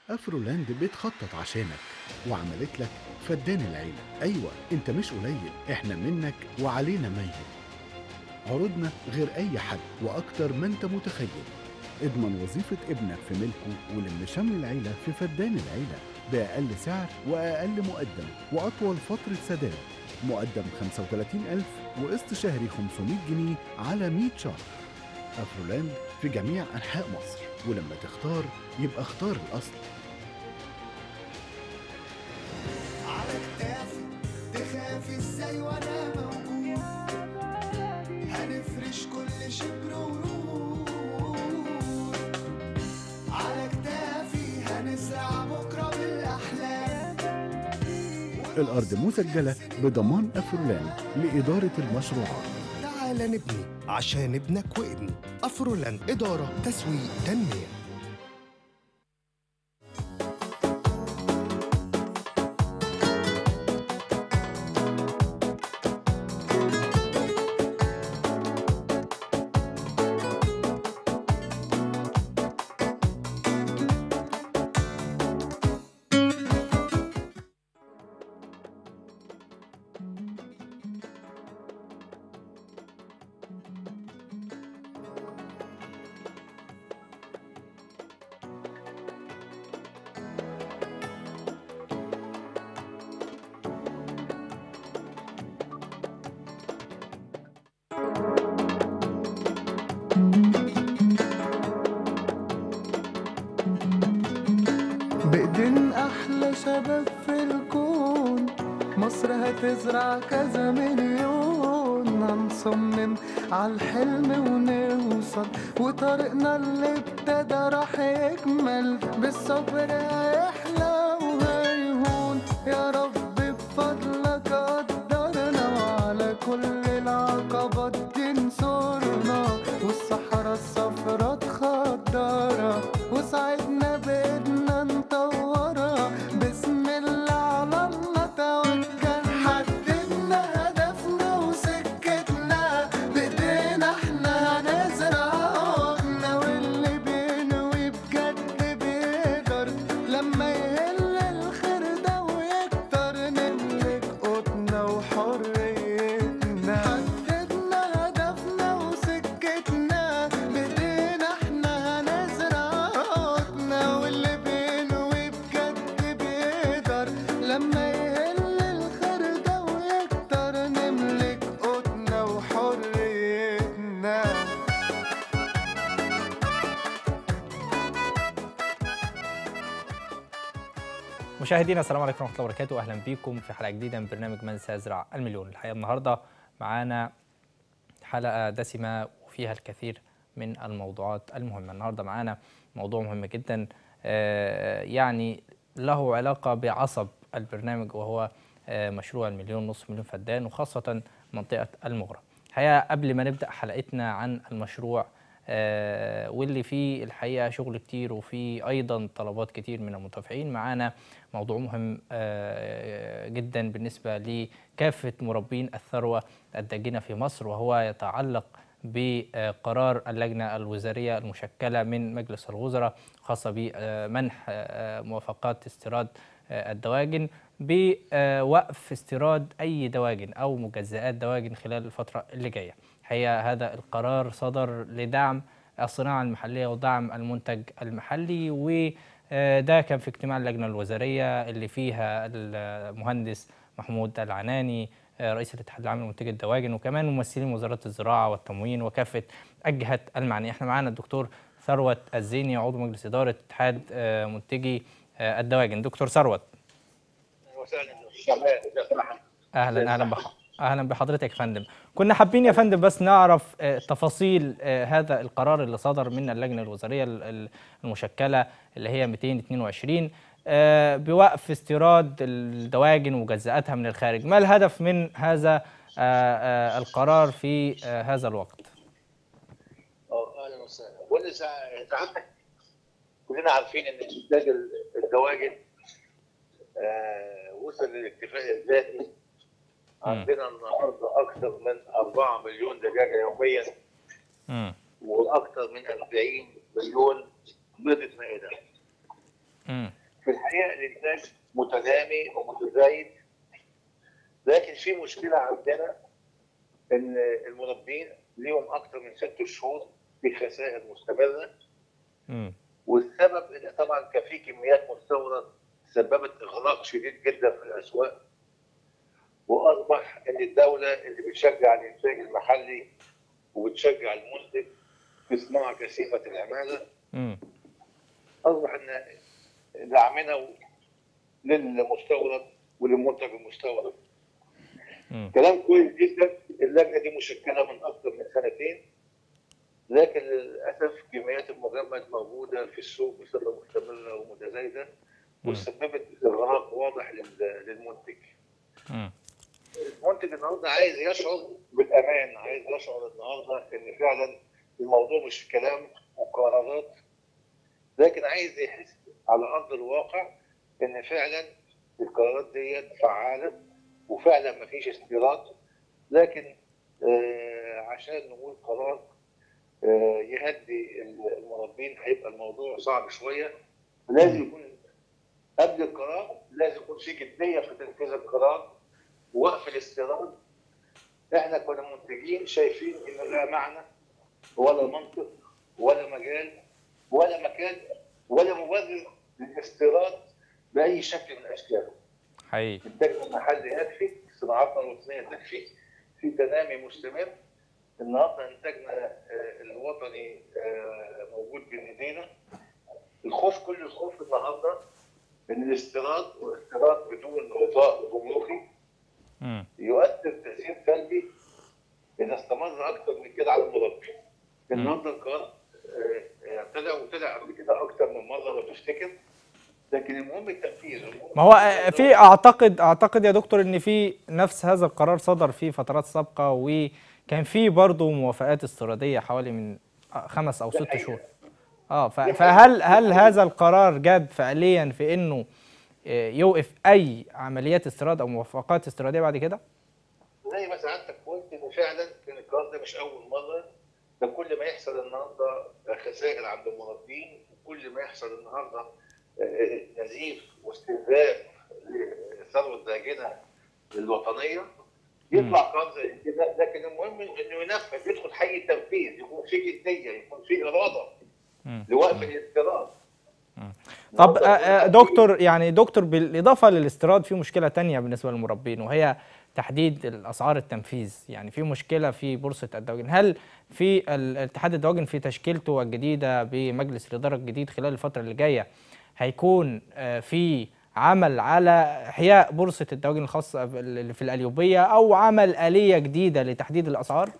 افرولاند بتخطط عشانك وعملت لك فدان العيلة أيوة أنت مش قليل إحنا منك وعلينا ميت عروضنا غير أي حد وأكتر ما أنت متخيل اضمن وظيفة ابنك في ملكه ولم شمل العيلة في فدان العيلة بأقل سعر وأقل مقدم وأطول فترة سداد مقدم 35000 وقسط شهري 500 جنيه على 100 شهر أفرولاند في جميع أنحاء مصر ولما تختار يبقى اختار الأصل على كتافي تخافي ازاي وانا موجود هنفرش كل شبر ورود على كتافي هنزرع بكره بالاحلام الأرض مسجلة بضمان أفرولاند لإدارة المشروعات تعال نبني عشان ابنك وابني افرولاند اداره تسويق تنميه بإيدين أحلى شباب في الكون مصر هتزرع كذا مليون هنصمم عالحلم ونوصل وطريقنا اللي ابتدى راح يكمل بالصبر هيحلى وهيهون يا رب بفضلك قدرنا وعلى كل العقبات تنصرنا والصحراء الصفرا تخضرها وساعدنا بإيدنا نطورها بسم الله على الله توكل حددنا هدفنا وسكتنا بإيدينا احنا هنزرع عقنا واللي بينوي بجد بيقدر لما يهل الخير ده ويكتر نملك قوتنا وحريتنا حددنا هدفنا وسكتنا بإيدينا احنا هنزرع عقنا واللي بينوي بجد بيقدر لما يهل الخير ده ويكتر نملك قوتنا وحريتنا مشاهدينا السلام عليكم ورحمه الله وبركاته اهلا بيكم في حلقه جديده من برنامج من سيزرع المليون الحقيقه النهارده معانا حلقه دسمه وفيها الكثير من الموضوعات المهمه النهارده معانا موضوع مهم جدا آه، يعني له علاقه بعصب البرنامج وهو آه، مشروع المليون نصف مليون فدان وخاصه منطقه المغرب الحقيقه قبل ما نبدا حلقتنا عن المشروع آه، واللي فيه الحقيقه شغل كتير وفيه ايضا طلبات كتير من المتابعين معانا موضوع مهم آه، جدا بالنسبه لكافه مربين الثروه الداجنه في مصر وهو يتعلق بقرار اللجنه الوزاريه المشكله من مجلس الوزراء خاصه بمنح آه، موافقات استيراد آه، الدواجن بوقف استيراد اي دواجن او مجزئات دواجن خلال الفتره اللي جايه. الحقيقه هذا القرار صدر لدعم الصناعه المحليه ودعم المنتج المحلي وده كان في اجتماع اللجنه الوزاريه اللي فيها المهندس محمود العناني آه، رئيس الاتحاد العام لمنتج الدواجن وكمان ممثلين وزاره الزراعه والتموين وكافه الجهات المعنيه احنا معانا الدكتور ثروت الزيني عضو مجلس اداره اتحاد آه، منتجي آه، الدواجن دكتور ثروت وسهلا شغال اهلا اهلا بح... اهلا بحضرتك يا فندم كنا حابين يا فندم بس نعرف آه، تفاصيل آه، هذا القرار اللي صدر من اللجنه الوزاريه ال- ال- المشكله اللي هي 222 آه، بوقف استيراد الدواجن ومجزئاتها من الخارج ما الهدف من هذا آه، آه، القرار في آه، هذا الوقت اه اهلا وسهلا ولا سعادتك كلنا عارفين ان انتاج الدواجن آه وصل للاكتفاء الذاتي عندنا النهارده اكثر من 4 مليون دجاجه يوميا مم. واكثر من 40 مليون بيضه مائده مم. الحقيقه الانتاج متنامي ومتزايد لكن في مشكله عندنا ان المربين ليهم اكثر من ست شهور في خسائر مستمره مم. والسبب ان طبعا كان في كميات مستورد سببت اغلاق شديد جدا في الاسواق واصبح ان الدوله اللي بتشجع الانتاج المحلي وبتشجع المنتج في صناعه كثيفه العماله مم. اصبح ان دعمنا للمستورد وللمنتج المستورد مم. كلام كويس جدا اللجنه دي مشكله من اكثر من سنتين لكن للاسف كميات المجمد موجوده في السوق بصفه مستمره ومتزايده وسببت اغراق واضح لل- للمنتج. مم. المنتج النهارده عايز يشعر بالامان، عايز يشعر النهارده ان فعلا الموضوع مش كلام وقرارات لكن عايز يحس على ارض الواقع ان فعلا القرارات ديت فعاله وفعلا مفيش استيراد لكن آه عشان نقول قرار آه يهدي المربين هيبقى الموضوع صعب شويه لازم يكون قبل القرار لازم يكون في جديه في تنفيذ القرار ووقف الاستيراد احنا كنا منتجين شايفين انه لا معنى ولا منطق ولا مجال ولا مكان ولا مبرر للاستيراد باي شكل من اشكاله. حقيقي انتاجنا المحلي يكفي، صناعاتنا الوطنيه تكفي، في تنامي مستمر. النهارده انتاجنا آه، الوطني آه، موجود بين ايدينا. الخوف كل الخوف النهارده ان الاستيراد والاستيراد بدون غطاء جمركي مم. يؤثر تاثير سلبي اذا استمر اكثر من كده على المربي. النهارده القرار آه، آه، طلع وطلع قبل كده اكثر من مره لو تفتكر لكن المهم التنفيذ المهم ما هو آه، في اعتقد اعتقد يا دكتور ان في نفس هذا القرار صدر في فترات سابقه وكان في برضه موافقات استيراديه حوالي من آه، خمس او ست حقيقة. شهور اه ف- فهل هل هذا القرار جاد فعليا في انه آه، يوقف اي عمليات استيراد او موافقات استيراديه بعد كده؟ زي ما سعادتك قلت ان فعلا كان القرار ده مش اول مره ده كل ما يحصل النهارده خسائر عند المربين وكل ما يحصل النهارده آه، نزيف واستنزاف لثروه داجنه الوطنيه يطلع قرار زي كده لكن المهم انه ينفذ يدخل حي التنفيذ يكون في جديه يكون في اراده مم. لوقف الاستيراد طب آه، آه، دكتور يعني دكتور بالاضافه للاستيراد في مشكله تانية بالنسبه للمربين وهي تحديد الاسعار التنفيذ يعني في مشكله في بورصه الدواجن هل في ال- اتحاد الدواجن في تشكيلته الجديده بمجلس الاداره الجديد خلال الفتره اللي جايه هيكون آه، في عمل على احياء بورصه الدواجن الخاصه اللي في القليوبيه او عمل اليه جديده لتحديد الاسعار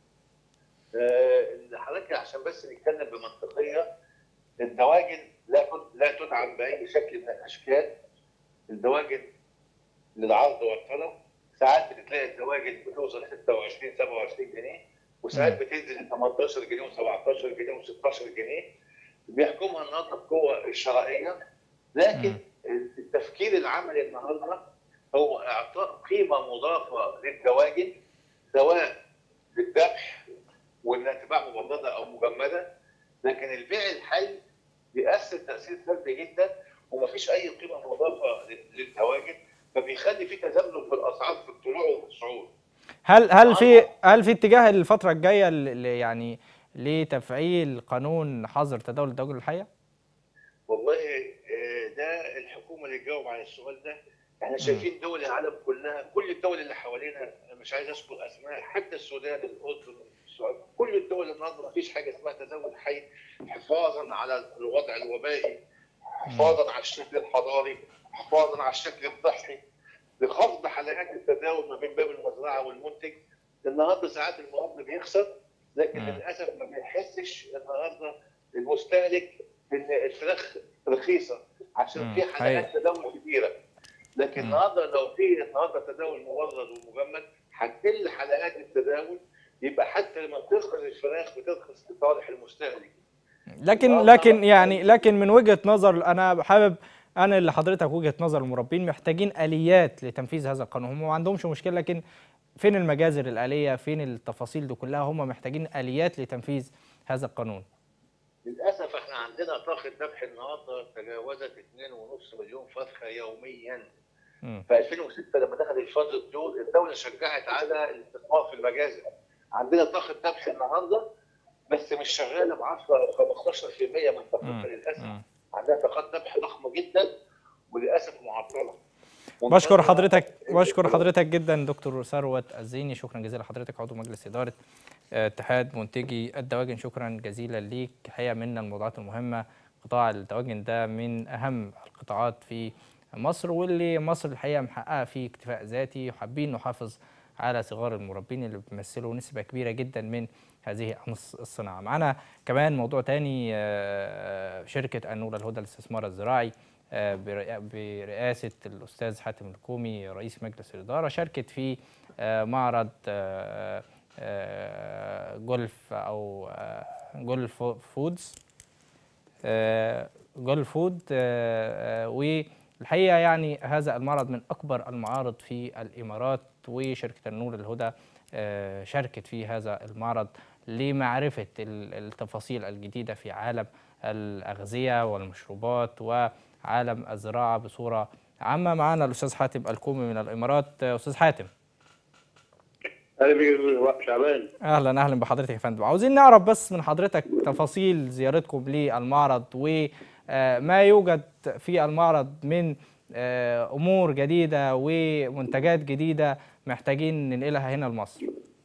آه، حضرتك عشان بس نتكلم بمنطقيه الدواجن لا تد- لا تدعم باي شكل من الاشكال الدواجن للعرض والطلب ساعات بتلاقي الدواجن بتوصل 26 27 جنيه وساعات بتنزل 18 جنيه و17 جنيه و16 جنيه بيحكمها النهارده القوه الشرائيه لكن التفكير العملي النهارده هو اعطاء قيمه مضافه للدواجن سواء للذبح وانها تباع مبردة او مجمده لكن البيع الحي بيأثر تأثير سلبي جدا ومفيش أي قيمة مضافة لل- للدواجن فبيخلي في تذبذب في الأسعار في الطلوع والصعود. هل هل في هل في اتجاه الفتره الجايه ل- ل- يعني لتفعيل قانون حظر تداول الدواجن الحيه؟ والله آه، ده الحكومة اللي تجاوب على السؤال ده احنا شايفين دول العالم كلها كل الدول اللي حوالينا مش عايز اذكر اسماء حتى السودان الاردن السعوديه كل الدول النهارده ما فيش حاجه اسمها تزاوج حي حفاظا على الوضع الوبائي حفاظا على الشكل الحضاري حفاظا على الشكل الصحي لخفض حلقات التداول ما بين باب المزرعه والمنتج النهارده ساعات المربي بيخسر لكن مم. للاسف ما بيحسش النهارده المستهلك ان الفراخ رخيصه عشان مم. في حلقات تداول كبيره لكن مم. النهارده لو في النهارده تداول مورد ومجمد هتقل حلقات التداول يبقى حتى لما بترخص الفراخ بترخص لصالح المستهلك لكن آه، لكن طبعاً. يعني لكن من وجهة نظر انا حابب انا اللي حضرتك وجهة نظر المربين محتاجين اليات لتنفيذ هذا القانون هم ما عندهمش مشكله لكن فين المجازر الاليه فين التفاصيل دي كلها هم محتاجين اليات لتنفيذ هذا القانون للاسف احنا عندنا طاقه ذبح النهارده تجاوزت 2.5 مليون فرخه يوميا مم. في 2006 لما دخل الفاز الدور الدوله شجعت على الاستثمار في المجازر عندنا طاقه ذبح النهارده بس مش شغاله ب 10 او 15% من مم. طاقتها للاسف مم. عندها طاقات ذبح ضخمه جدا وللاسف معطله بشكر حضرتك بشكر حضرتك جدا دكتور ثروت الزيني شكرا جزيلا لحضرتك عضو مجلس اداره آه، اتحاد منتجي الدواجن شكرا جزيلا ليك الحقيقه من الموضوعات المهمه قطاع الدواجن ده من اهم القطاعات في مصر واللي مصر الحقيقه محققه فيه اكتفاء ذاتي وحابين نحافظ على صغار المربين اللي بيمثلوا نسبه كبيره جدا من هذه الص- الصناعه. معانا كمان موضوع تاني آه، شركه النور الهدى للاستثمار الزراعي آه، برئا- برئاسه الاستاذ حاتم الكومي رئيس مجلس الاداره شاركت في آه، معرض آه، آه، جولف او آه، جولف فودز آه، جول فود آه، آه، والحقيقه يعني هذا المعرض من اكبر المعارض في الامارات وشركه النور الهدى آه، شاركت في هذا المعرض لمعرفه ال- التفاصيل الجديده في عالم الاغذيه والمشروبات وعالم الزراعه بصوره عامه معنا الاستاذ حاتم الكومي من الامارات آه، استاذ حاتم اهلا بيك شعبان اهلا اهلا بحضرتك يا فندم عاوزين نعرف بس من حضرتك تفاصيل زيارتكم للمعرض وما يوجد في المعرض من آه، امور جديده ومنتجات جديده محتاجين ننقلها هنا لمصر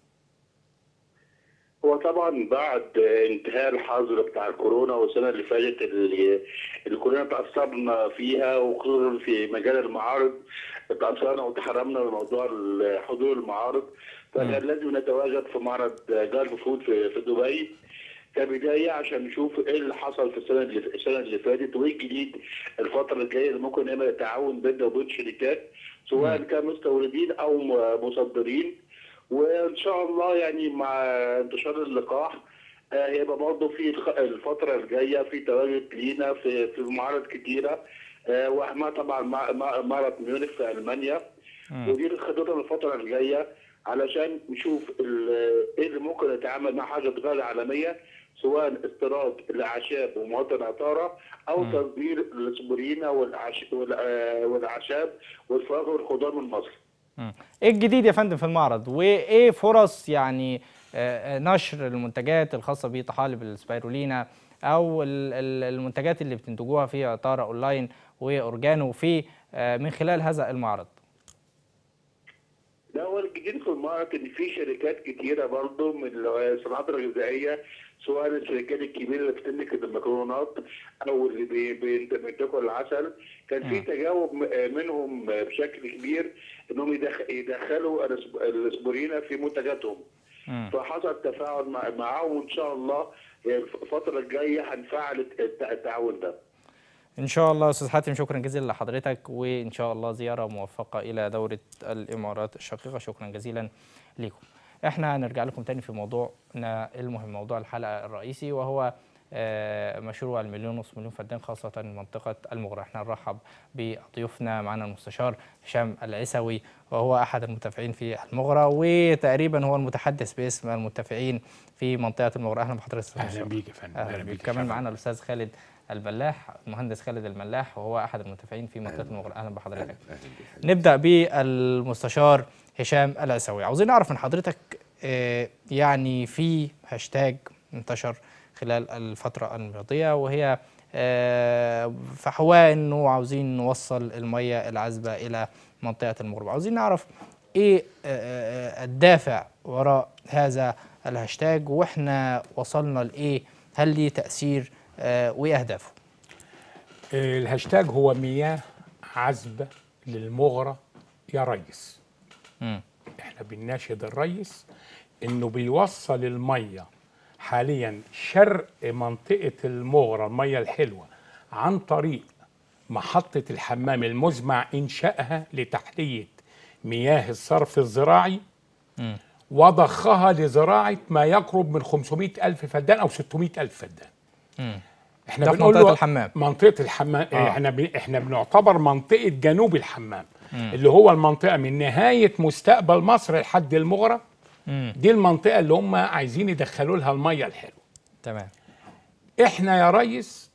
هو طبعا بعد انتهاء الحظر بتاع الكورونا والسنه اللي فاتت اللي, اللي كلنا تاثرنا فيها وخصوصا في مجال المعارض تاثرنا وتحرمنا من موضوع حضور المعارض فكان لازم نتواجد في معرض جالف فود في, في دبي كبدايه عشان نشوف ايه اللي حصل في السنه اللي السنه اللي فاتت وايه الجديد الفتره الجايه اللي ممكن نعمل تعاون بيننا وبين شركات سواء كان مستوردين او مصدرين وان شاء الله يعني مع انتشار اللقاح آه، هيبقى برضه في الخ- الفتره الجايه في تواجد لينا في في معارض كتيره آه، واهمها طبعا مع- مع- معرض ميونخ في المانيا ودي خطتنا الفتره الجايه علشان نشوف ال- ايه اللي ممكن نتعامل مع حاجه غير عالميه سواء استيراد الاعشاب ومواد العطاره او تصدير الاسبرينا والأعش- والأ- والاعشاب والفواكه والخضار من مصر. مم. ايه الجديد يا فندم في المعرض وايه فرص يعني آه، آه، نشر المنتجات الخاصه بطحالب السبايرولينا او ال- ال- المنتجات اللي بتنتجوها في اطار اونلاين واورجانو في آه، من خلال هذا المعرض لا هو الجديد في المعرض ان في شركات كتيره برضه من الصناعات الغذائيه سواء الشركات الكبيره اللي بتنتج المكرونات او اللي بي- بي- بينتجوا العسل كان في تجاوب م- منهم بشكل كبير انهم يدخ- يدخلوا الأسب- الاسبرينا في منتجاتهم مم. فحصل تفاعل مع- معاهم وان شاء الله الفتره الجايه هنفعل الت- التعاون ده ان شاء الله استاذ حاتم شكرا جزيلا لحضرتك وان شاء الله زياره موفقه الى دوله الامارات الشقيقه شكرا جزيلا لكم احنا هنرجع لكم تاني في موضوعنا المهم موضوع الحلقه الرئيسي وهو آه، مشروع المليون ونص مليون فدان خاصة منطقة المغرة احنا نرحب بضيوفنا معنا المستشار هشام العسوي وهو أحد المتابعين في المغرة وتقريبا هو المتحدث باسم المتابعين في منطقة المغرة أهلا بحضرتك أستاذ اهلا هشام. بيك يا فندم اهلا بيك كمان شرف. معانا الاستاذ خالد البلاح المهندس خالد الملاح وهو احد المتابعين في منطقه المغرب اهلا بحضرتك نبدا بالمستشار هشام العسوي عاوزين نعرف من حضرتك آه، يعني في هاشتاج انتشر خلال الفتره الماضيه وهي آه، فحواء انه عاوزين نوصل الميه العذبه الى منطقه المغرب عاوزين نعرف ايه آه، آه، الدافع وراء هذا الهاشتاج واحنا وصلنا لايه هل ليه تاثير آه، وايه اهدافه الهاشتاج هو مياه عذبة للمغرة يا ريس مم. احنا بنناشد الريس انه بيوصل المية حاليا شرق منطقة المغرة المية الحلوة عن طريق محطة الحمام المزمع إنشائها لتحلية مياه الصرف الزراعي مم. وضخها لزراعة ما يقرب من 500 ألف فدان أو 600 ألف فدان مم. احنا ده في بنقول منطقة له الحمام. منطقه الحمام آه. آه. احنا ب... احنا بنعتبر منطقه جنوب الحمام اللي هو المنطقه من نهايه مستقبل مصر لحد المغرب مم. دي المنطقه اللي هم عايزين يدخلوا لها الميه الحلوه تمام احنا يا ريس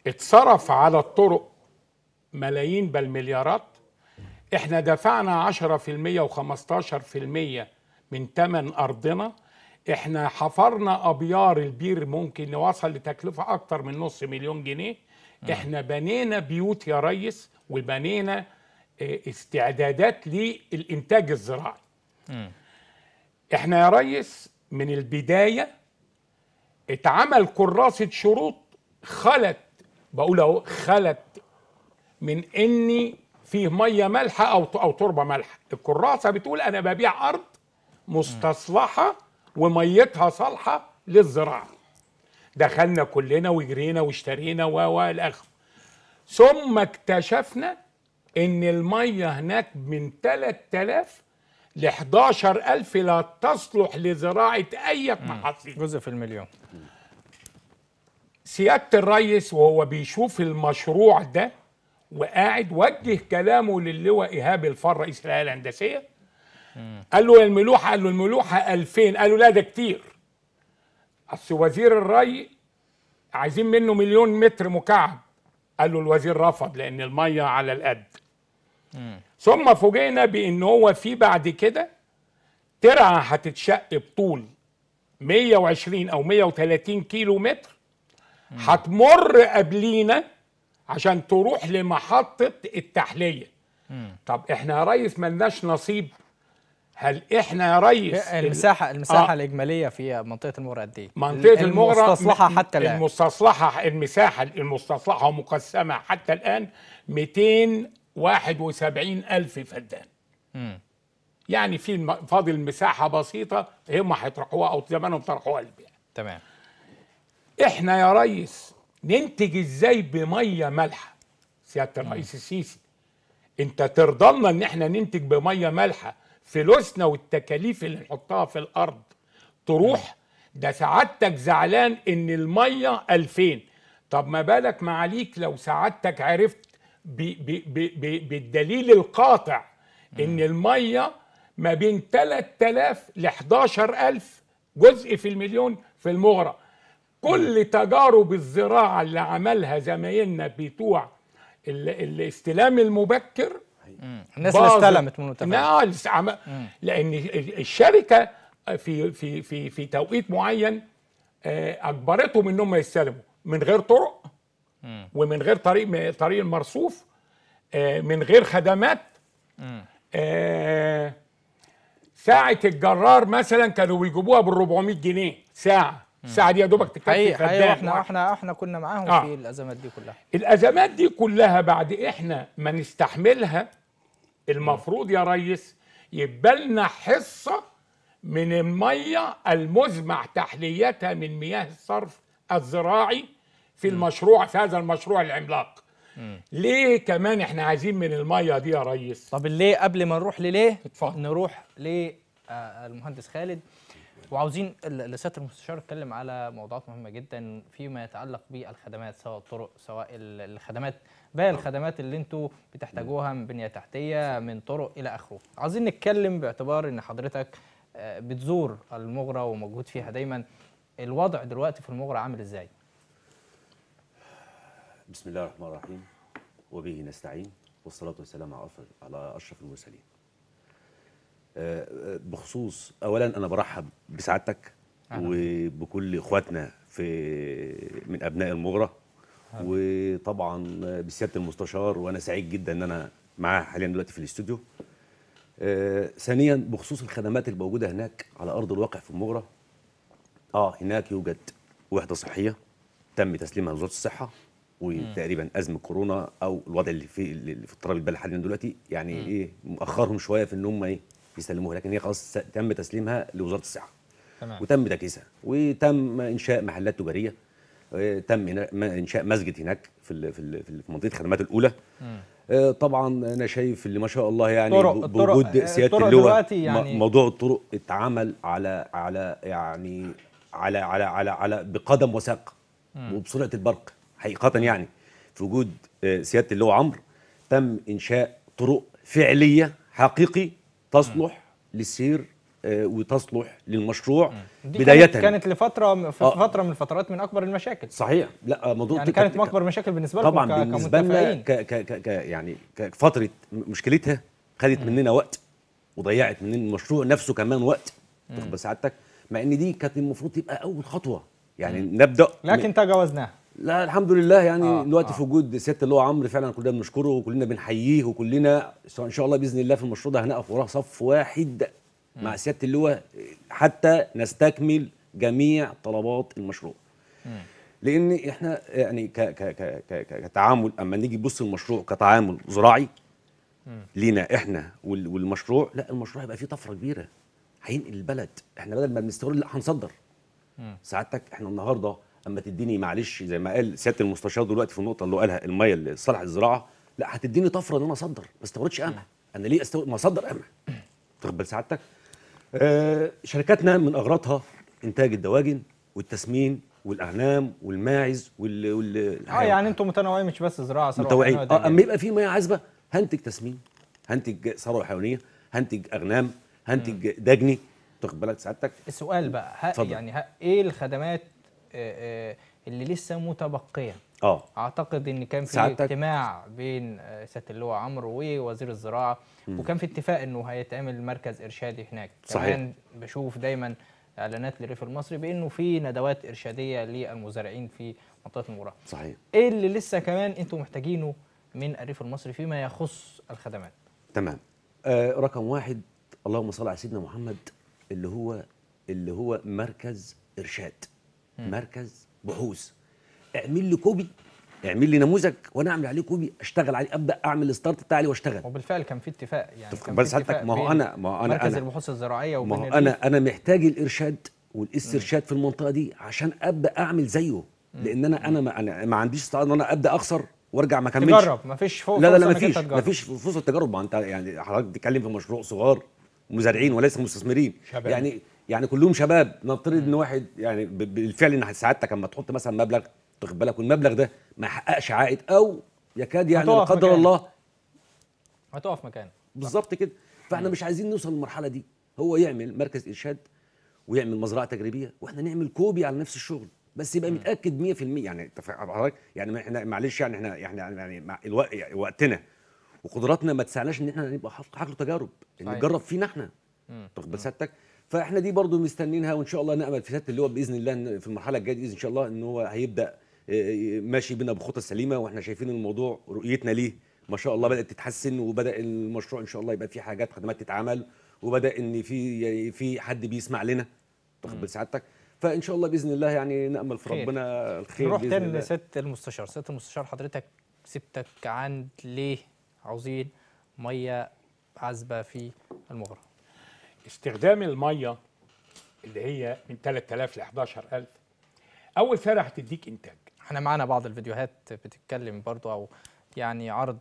اتصرف على الطرق ملايين بل مليارات احنا دفعنا 10% و15% من ثمن ارضنا احنا حفرنا ابيار البير ممكن نوصل لتكلفه اكتر من نص مليون جنيه احنا بنينا بيوت يا ريس وبنينا اه، استعدادات للانتاج الزراعي احنا يا ريس من البدايه اتعمل كراسه شروط خلت بقول اهو خلت من اني فيه ميه مالحه او او تربه مالحه الكراسه بتقول انا ببيع ارض مستصلحه وميتها صالحه للزراعه دخلنا كلنا وجرينا واشترينا و و الاخر ثم اكتشفنا ان الميه هناك من 3000 ل 11000 لا تصلح لزراعه اي محاصيل جزء في المليون سياده الرئيس وهو بيشوف المشروع ده وقاعد وجه كلامه للواء ايهاب الفار رئيس الهيئه الهندسيه قال له الملوحه قال له الملوحه 2000 قال له لا ده كتير اصل وزير الري عايزين منه مليون متر مكعب قال له الوزير رفض لان الميه على القد ثم فوجئنا بان هو في بعد كده ترعه هتتشق بطول 120 او 130 كيلو متر هتمر قبلينا عشان تروح لمحطة التحلية طب احنا يا ريس ملناش نصيب هل احنا يا ريس المساحه المساحه آه. الاجماليه في منطقه المغرة قد ايه منطقة المغرة المستصلحه حتى الان المستصلحة المساحة المستصلحة ومقسمة حتى الآن 271 ألف فدان مم. يعني في الم- فاضل مساحة بسيطة هم هيطرحوها أو زمانهم طرحوها للبيع تمام احنا يا ريس ننتج ازاي بميه مالحه سياده الرئيس السيسي انت ترضى لنا ان احنا ننتج بميه مالحه فلوسنا والتكاليف اللي نحطها في الارض تروح ده سعادتك زعلان ان الميه 2000 طب ما بالك معاليك لو سعادتك عرفت ب ب ب ب بالدليل القاطع ان الميه ما بين 3000 ل 11000 جزء في المليون في المغرى كل تجارب الزراعه اللي عملها زمايلنا بتوع ال- الاستلام المبكر الناس اللي باظت. استلمت من المتفق نعم لسه عم- لان الشركه في في في في توقيت معين آه، اجبرتهم انهم يستلموا من غير طرق ومن غير طريق طريق المرصوف آه، من غير خدمات آه، ساعة الجرار مثلا كانوا بيجيبوها بال 400 جنيه ساعة الساعة دي يا دوبك تكفي حقيقي فدان حقيقي احنا واحد. احنا احنا كنا معاهم آه. في الازمات دي كلها الازمات دي كلها بعد احنا ما نستحملها المفروض يا ريس يبقى لنا حصه من الميه المزمع تحليتها من مياه الصرف الزراعي في المشروع في هذا المشروع العملاق ليه كمان احنا عايزين من الميه دي يا ريس طب ليه قبل ما نروح لليه اتفضل. نروح للمهندس خالد وعاوزين ال- لسياده المستشار اتكلم على موضوعات مهمه جدا فيما يتعلق بالخدمات سواء الطرق سواء ال- الخدمات باقي الخدمات اللي انتوا بتحتاجوها من بنيه تحتيه من طرق الى اخره عاوزين نتكلم باعتبار ان حضرتك آه، بتزور المغرى وموجود فيها دايما الوضع دلوقتي في المغرى عامل ازاي بسم الله الرحمن الرحيم وبه نستعين والصلاة والسلام على أشرف- على أشرف المرسلين آه، آه، بخصوص أولا أنا برحب بسعادتك وبكل إخواتنا في من أبناء المغرة وطبعا بسيادة المستشار وأنا سعيد جدا إن أنا معاه حاليا دلوقتي في الاستوديو آه، ثانيا بخصوص الخدمات الموجودة هناك على أرض الواقع في المغرة اه هناك يوجد وحده صحيه تم تسليمها لوزاره الصحه وتقريبا ازمه كورونا او الوضع اللي في اللي في اضطراب البلد حاليا دلوقتي يعني ايه مأخرهم شويه في ان هم ايه يسلموها لكن هي خلاص س- تم تسليمها لوزاره الصحه تمام وتم تجهيزها وتم انشاء محلات تجاريه آه، تم هنا- ما- انشاء مسجد هناك في ال- في ال- في ال- في منطقه الخدمات الاولى آه، طبعا انا شايف اللي ما شاء الله يعني طرق- ب- الطرق- بوجود آه، سياده الطرق اللواء دلوقتي م- يعني- موضوع الطرق اتعمل على على يعني على على على على بقدم وساق وبسرعه البرق حقيقه يعني في وجود آه، سياده اللواء عمرو تم انشاء طرق فعليه حقيقي تصلح للسير آه، وتصلح للمشروع دي بدايه كانت, كانت لفتره في آه. فتره من الفترات من اكبر المشاكل صحيح لا موضوع يعني التكة- كانت اكبر مشاكل بالنسبه لكم طبعا ك- بالنسبه لنا كمتفقين ك ك ك ك يعني كفتره مشكلتها خدت مننا وقت وضيعت مننا المشروع نفسه كمان وقت واخد بال سعادتك مع ان دي كانت المفروض تبقى اول خطوه يعني نبدا لكن تجاوزناها لا الحمد لله يعني آه، آه دلوقتي آه. في وجود سياده اللي هو عمرو فعلا كلنا بنشكره وكلنا بنحييه وكلنا ان شاء الله باذن الله في المشروع ده هنقف وراه صف واحد مع سياده اللواء حتى نستكمل جميع طلبات المشروع لان احنا يعني ك ك ك ك ك- كتعامل اما نيجي نبص المشروع كتعامل زراعي لينا احنا وال- والمشروع لا المشروع هيبقى فيه طفره كبيره هينقل البلد احنا بدل ما بنستورد لا هنصدر سعادتك احنا النهارده اما تديني معلش زي ما قال سياده المستشار دلوقتي في النقطه اللي هو قالها الميه لصالح الزراعه لا هتديني طفره ان انا اصدر ما استوردش قمح انا ليه استورد ما اصدر قمح تاخد بال سعادتك آه شركاتنا من اغراضها انتاج الدواجن والتسمين والاغنام والماعز وال, وال... اه يعني انتم متنوعين مش بس زراعه ثروة متوعين حيوانية اه اما يبقى في ميه عذبه هنتج تسمين هنتج ثروه حيوانيه هنتج اغنام هنتج دجني تاخد بالك سعادتك السؤال بقى ها اتفضل. يعني ها ايه الخدمات آه، آه، اللي لسه متبقيه اه اعتقد ان كان في سعادتك- اجتماع بين آه، سياده اللواء عمرو ووزير الزراعه وكان في اتفاق انه هيتعمل مركز ارشادي هناك صحيح. كمان بشوف دايما اعلانات للريف المصري بانه في ندوات ارشاديه للمزارعين في منطقه المغرة صحيح ايه اللي لسه كمان انتم محتاجينه من الريف المصري فيما يخص الخدمات تمام آه رقم واحد اللهم صل على سيدنا محمد اللي هو اللي هو مركز ارشاد مركز بحوث اعمل لي كوبي اعمل لي نموذج وانا اعمل عليه كوبي اشتغل عليه ابدا اعمل الستارت بتاعي واشتغل وبالفعل كان في اتفاق يعني تفكر كان بس في حضرتك اتفاق ما هو بين أنا- ما هو أنا- مركز أنا- البحوث الزراعيه وبين ما هو الريف. انا انا محتاج الارشاد والاسترشاد في المنطقه دي عشان ابدا اعمل زيه لان انا انا ما, أنا ما عنديش استعداد ان انا ابدا اخسر وارجع ما اكملش تجرب مفيش فوق لا لا لا فرصة إنك مفيش أنت تجرب. مفيش فرصه تجارب ما انت يعني حضرتك بتتكلم في مشروع صغار مزارعين وليس مستثمرين شباب. يعني يعني كلهم شباب نفترض ان واحد يعني ب- بالفعل ان سعادتك اما تحط مثلا مبلغ تاخد بالك والمبلغ ده ما يحققش عائد او يكاد يعني لا هتقف قدر مكانك. الله هتقف مكانك بالظبط كده فاحنا مش عايزين نوصل للمرحله دي هو يعمل مركز ارشاد ويعمل مزرعه تجريبيه واحنا نعمل كوبي على نفس الشغل بس يبقى متاكد 100% يعني انت فاهم حضرتك يعني ما احنا معلش يعني احنا يعني يعني مع الوقت يعني وقتنا وقدراتنا ما تسعناش ان احنا نبقى حق- حقل تجارب ان صحيح. نجرب فينا احنا تاخد بال سيادتك فاحنا دي برضو مستنينها وان شاء الله نامل في سياده اللواء باذن الله إن في المرحله الجايه دي ان شاء الله ان هو هيبدا آه، ماشي بينا بخطى سليمه واحنا شايفين الموضوع رؤيتنا ليه ما شاء الله بدات تتحسن وبدا المشروع ان شاء الله يبقى فيه حاجات خدمات تتعمل وبدا ان في يعني في حد بيسمع لنا تاخد بال سعادتك فان شاء الله باذن الله يعني نامل في خير. ربنا الخير نروح بإذن تاني الله. لست المستشار ست المستشار حضرتك سبتك عند ليه عاوزين ميه عذبه في المغرة استخدام الميه اللي هي من 3000 ل 11000 اول سنه هتديك انتاج احنا معانا بعض الفيديوهات بتتكلم برضو او يعني عرض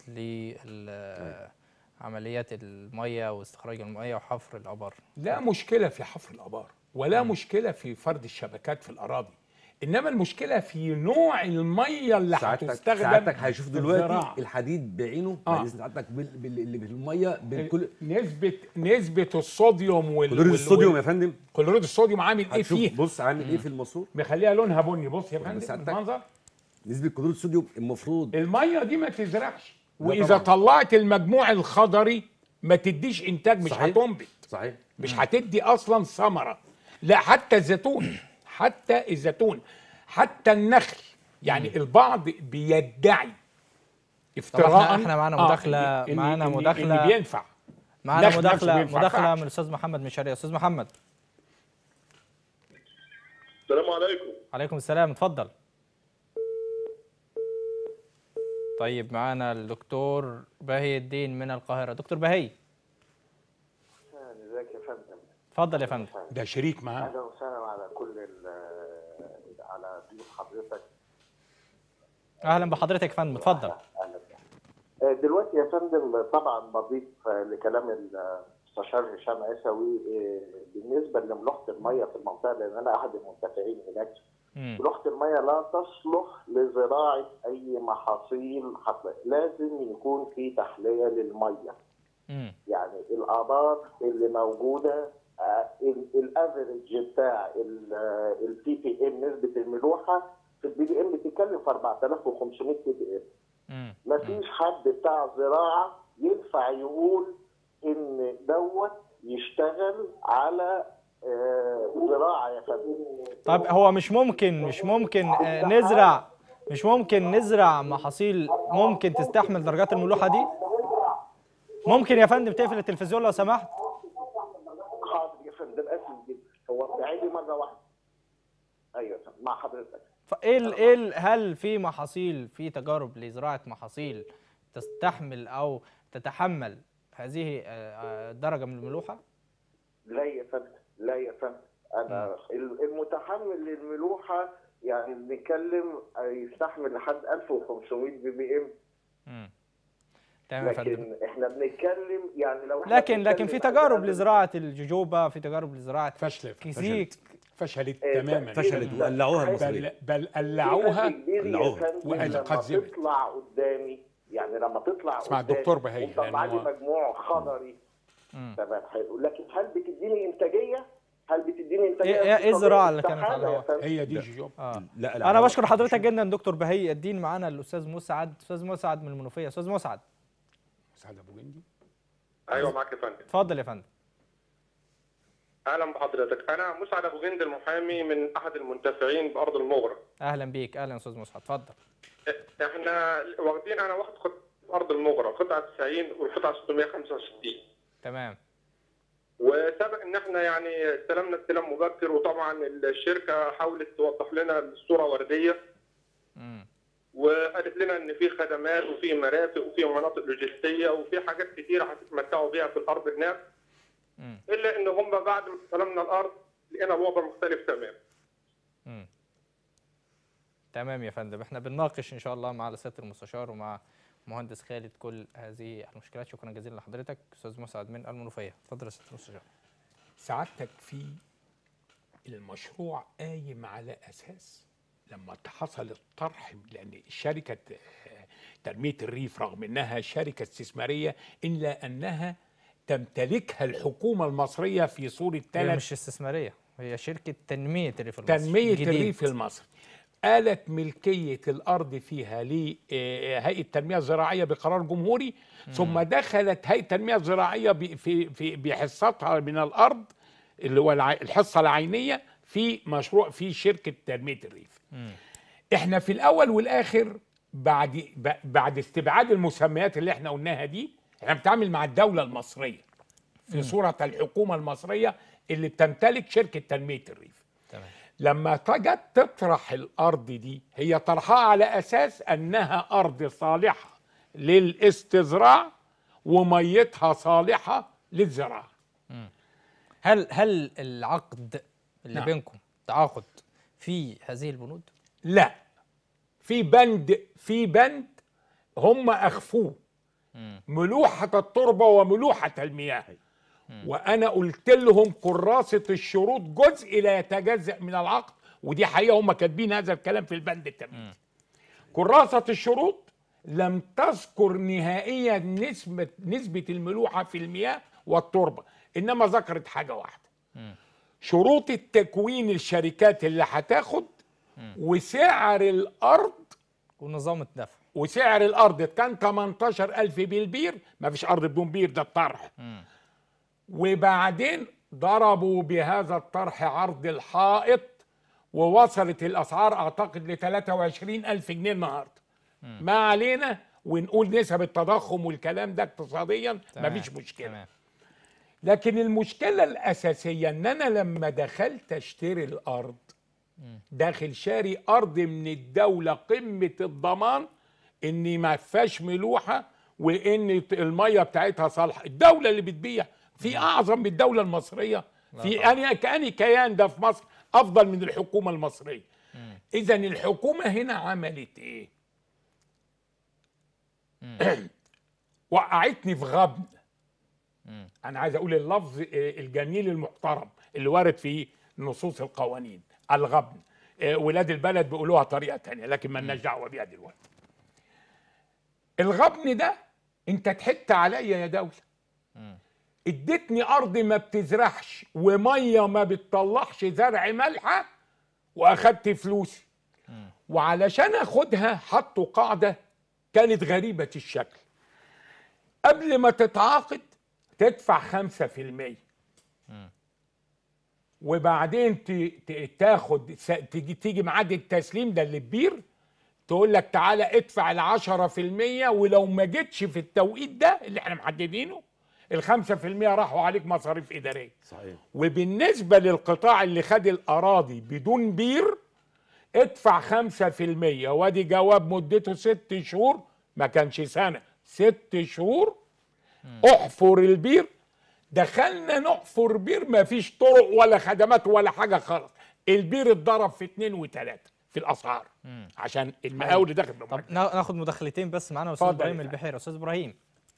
لعمليات الميه واستخراج الميه وحفر الابار لا مشكله في حفر الابار ولا مشكله في فرد الشبكات في الاراضي انما المشكله في نوع الميه اللي سعادتك هتستخدم سعادتك هيشوف في دلوقتي الزراعة. الحديد بعينه آه. بعد إذن سعادتك بال- بال- اللي في الميه بالكل نسبه نسبه الصوديوم وال كلوريد وال- الصوديوم يا وال- فندم كلوريد الصوديوم عامل ايه هتشوف فيه بص عامل ايه في الماسور مخليها لونها بني بص يا فندم سعادتك. المنظر نسبه كلوريد الصوديوم المفروض الميه دي ما تزرعش لا واذا طبعاً. طلعت المجموع الخضري ما تديش انتاج مش صحيح. هتنبت صحيح مش هتدي اصلا ثمره لا حتى الزيتون حتى الزيتون حتى النخل يعني البعض بيدعي افتراء احنا معانا آه، مداخلة- إن- معانا إن- مداخلة. إن بينفع معانا نخل نفسه مداخله بينفع مداخله فعل. من الاستاذ محمد مشاري استاذ محمد السلام عليكم عليكم السلام اتفضل طيب معانا الدكتور بهي الدين من القاهره دكتور بهي ازيك يا فندم اتفضل يا فندم ده شريك معاه اهلا وسهلا على كل ال- على ضيوف حضرتك اهلا بحضرتك يا فندم اتفضل اهلا آه، دلوقتي يا فندم طبعا بضيف آه، لكلام المستشار هشام عيسوي آه، بالنسبه لملوحه الميه في المنطقه لان انا احد المنتفعين هناك مم. ملوحه الميه لا تصلح لزراعه اي محاصيل حقل لازم يكون في تحليه للميه مم. يعني الآبار اللي موجودة الافريج بتاع البي بي ام نسبه الملوحه في البي دي ام بتتكلم في 4500 بي دي ام مم. مفيش حد بتاع زراعه ينفع يقول ان دوت يشتغل على آه، زراعه يا فندم طب هو مش ممكن مش ممكن آه، نزرع مش ممكن نزرع محاصيل ممكن تستحمل درجات الملوحة دي ممكن يا فندم تقفل التلفزيون لو سمحت حاضر يا فندم اسف جدا هو عيدي مره واحده ايوه يا فندم مع حضرتك فايه ال- ايه ال- هل في محاصيل في تجارب لزراعة محاصيل تستحمل او تتحمل هذه آه، آه، الدرجة من الملوحة؟ لا يا فندم لا يا فندم انا المتحمل للملوحه يعني بنتكلم يستحمل لحد 1500 بي بي ام مم. تمام يا فندم لكن احنا بنتكلم يعني لو إحنا لكن لكن في بنتكلم تجارب عن لزراعة الجوجوبا في تجارب لزراعة فشلت كيزيك فشلت إيه، تماما فشلت وقلعوها المصريين بل بل قلعوها قلعوها. لما وأتقزمت. تطلع قدامي يعني لما تطلع اسمع قدامي الدكتور بهي، ومطلع لي لأن هو- مجموع خضري مم. تمام حلو لكن هل بتديني انتاجيه؟ هل بتديني انتاجيه؟ إيه- إيه- إيه الزراعة اللي كانت استحالة على يا الهواء؟ فندم. هي دي جوجوب اه لا انا العلامة- بشكر حضرتك جدا دكتور بهي الدين معانا الاستاذ مسعد استاذ مسعد من المنوفيه استاذ مسعد سعد ابو جندي ايوه معاك يا فندم اتفضل يا فندم اهلا بحضرتك انا مسعد ابو جند المحامي من احد المنتفعين بارض المغرة اهلا بيك اهلا يا استاذ مسعد اتفضل احنا واخدين انا واخد قطعه في ارض المغرة قطعه 90 والقطعه 665 تمام وسبق ان احنا يعني استلمنا استلام مبكر وطبعا الشركه حاولت توضح لنا الصوره ورديه مم. وقالت لنا ان في خدمات وفي مرافق وفي مناطق لوجستيه وفي حاجات كتيره هتتمتعوا بيها في الارض هناك مم. الا ان هم بعد ما استلمنا الارض لقينا الوضع مختلف تماما مم. تمام يا فندم احنا بنناقش ان شاء الله مع سياده المستشار ومع مهندس خالد كل هذه المشكلات شكرا جزيلا لحضرتك استاذ مسعد من المنوفيه اتفضل يا سياده المستشار سعادتك في المشروع قايم على اساس لما حصل الطرح لان شركه آه، تنميه الريف رغم انها شركه استثماريه الا انها تمتلكها الحكومه المصريه في صوره هي ثلاث مش استثماريه هي شركه تنميه الريف المصري تنميه جديد. الريف المصري آلت ملكية الأرض فيها لهيئة التنمية الزراعية بقرار جمهوري ثم دخلت هيئة التنمية الزراعية ب- في في بحصتها من الأرض اللي هو الع- الحصة العينية في مشروع في شركة تنمية الريف. احنا في الأول والآخر بعد ب- بعد استبعاد المسميات اللي احنا قلناها دي احنا بنتعامل مع الدولة المصرية في صورة الحكومة المصرية اللي بتمتلك شركة تنمية الريف. تمام لما جت تطرح الارض دي هي طرحها على اساس انها ارض صالحه للاستزراع وميتها صالحه للزراعه هل هل العقد اللي نعم. بينكم تعاقد في هذه البنود لا في بند في بند هم اخفوه ملوحه التربه وملوحه المياه وانا قلت لهم كراسه الشروط جزء لا يتجزا من العقد ودي حقيقه هم كاتبين هذا الكلام في البند التمهيدي كراسه الشروط لم تذكر نهائيا نسبه نسبه الملوحه في المياه والتربه انما ذكرت حاجه واحده شروط التكوين الشركات اللي هتاخد وسعر الارض ونظام الدفع وسعر الارض كان 18000 بالبير ما فيش ارض بدون بير ده الطرح وبعدين ضربوا بهذا الطرح عرض الحائط ووصلت الاسعار اعتقد ل 23000 جنيه النهارده ما علينا ونقول نسب التضخم والكلام ده اقتصاديا تمام، مفيش مشكله تمام لكن المشكلة الأساسية إن أنا لما دخلت أشتري الأرض داخل شاري أرض من الدولة قمة الضمان إني ما فيهاش ملوحة وإن المية بتاعتها صالحة الدولة اللي بتبيع في أعظم من الدولة المصرية في أني كأني كيان ده في مصر أفضل من الحكومة المصرية إذا الحكومة هنا عملت إيه؟ وقعتني في غبن انا عايز اقول اللفظ آه، الجميل المحترم اللي وارد في نصوص القوانين الغبن آه، ولاد البلد بيقولوها طريقه تانية لكن ما لناش دعوه بيها دلوقتي الغبن ده انت ضحكت عليا يا دوله ادتني ارض ما بتزرعش وميه ما بتطلعش زرع ملحه واخدت فلوسي وعلشان اخدها حطوا قاعده كانت غريبه الشكل قبل ما تتعاقد تدفع خمسة في المية وبعدين ت- ت- تاخد س- تيجي تيجي ميعاد التسليم ده اللي كبير تقول لك تعالى ادفع العشرة في المية ولو ما جيتش في التوقيت ده اللي احنا محددينه الخمسة في المية راحوا عليك مصاريف إدارية صحيح وبالنسبة للقطاع اللي خد الأراضي بدون بير ادفع خمسة في المية وادي جواب مدته ست شهور ما كانش سنة ست شهور احفر البير دخلنا نحفر بير ما فيش طرق ولا خدمات ولا حاجة خالص البير اتضرب في اتنين وتلاتة في الأسعار عشان المقاول اللي داخل طب نا- ناخد مداخلتين بس معانا استاذ اتفضل ابراهيم يا فندم. البحيري استاذ ابراهيم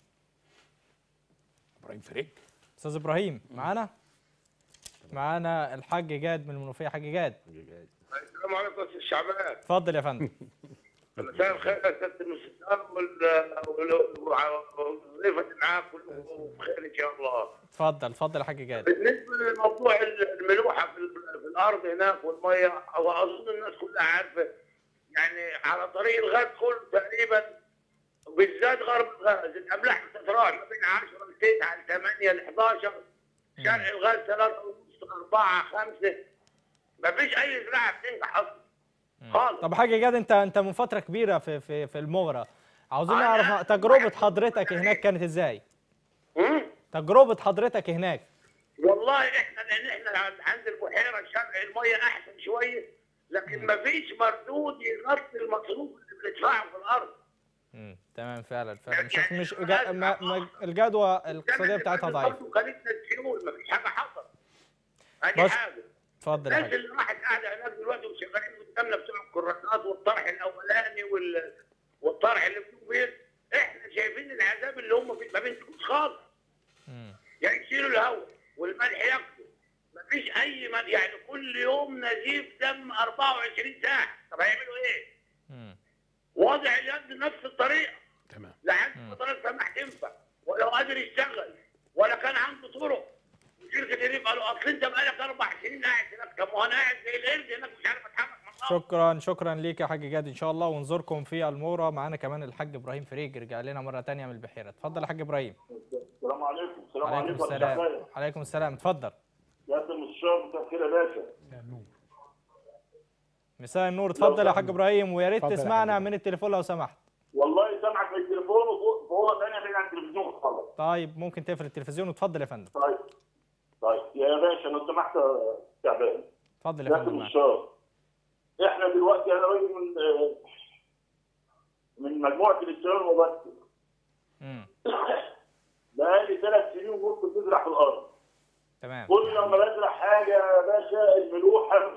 ابراهيم فريج استاذ ابراهيم معانا معانا الحاج جاد من المنوفيه حاج جاد السلام عليكم يا استاذ شعبان اتفضل يا فندم مساء الخير يا سياده المستشار وال- وال- والضيفه معاك كلهم بخير ان شاء الله. اتفضل اتفضل يا حاج جاد بالنسبه لموضوع الملوحه في ال- في الارض هناك والميه هو اظن الناس كلها عارفه يعني على طريق الغاز كله تقريبا بالذات غرب الغاز الاملاح بتتراوح ما بين 10 ل 9 ل 8 ل 11 شرق الغاز 3 ونص 4 5 ما فيش اي زراعه بتنجح اصلا خالص طب حاج جاد انت انت من فتره كبيره في في في المغرة عاوزين أنا- نعرف تجربه حضرتك هناك كانت ازاي مم؟ تجربه حضرتك هناك والله احنا لان احنا عند البحيره الشرق الميه احسن شويه لكن ما فيش مردود يغطي المصروف اللي بندفعه في الارض مم. تمام فعلا فعلا مش يعني مش جا ما ما الجدوى الاقتصاديه بتاعتها ضعيفه برضه خليتنا السيول ما فيش حاجه حصلت ادي بس- حاجه اتفضل يا الناس حاج اللي راحت قاعده هناك دلوقتي وشغالين قدامنا بتوع الكراسات والطرح الاولاني وال... والطرح اللي بدون بيت احنا شايفين العذاب اللي هم فيه ما بينتجوش خالص مم. يعني يشيلوا الهواء والملح ياكلوا مفيش اي مل... يعني كل يوم نزيف دم 24 ساعه طب هيعملوا ايه؟ مم. واضع اليد نفس الطريقه تمام لحد ما طريق سماح تنفع ولو قادر يشتغل ولا كان عنده طرق وشركه الريف قالوا اصل انت بقالك اربع سنين قاعد هناك طب ما هو انا قاعد زي القرد هناك مش عارف اتحرك من الارض شكرا شكرا ليك يا حاج جاد ان شاء الله ونزوركم في المورة معانا كمان الحاج ابراهيم فريج رجع لنا مره تانية من البحيره اتفضل يا حاج ابراهيم السلام عليكم السلام عليكم السلام عليكم السلام اتفضل يا ابن الشام مساء الخير يا باشا مساء النور اتفضل يا حاج ابراهيم ويا ريت اتفضل يا تسمعنا حاج. من التليفون لو سمحت والله سامعك في التليفون وفوق فوق ثانيه بعيد عن التلفزيون خالص طيب ممكن تقفل التلفزيون وتفضل يا فندم طيب طيب يا باشا لو سمحت يا تعبان اتفضل يا يا ابن فندم معاك. الشام احنا دلوقتي انا راجل من من مجموعه الاستيران وبس مم. بقالي ثلاث سنين ونص بنزرع في الارض تمام كل لما بزرع حاجه يا باشا الملوحه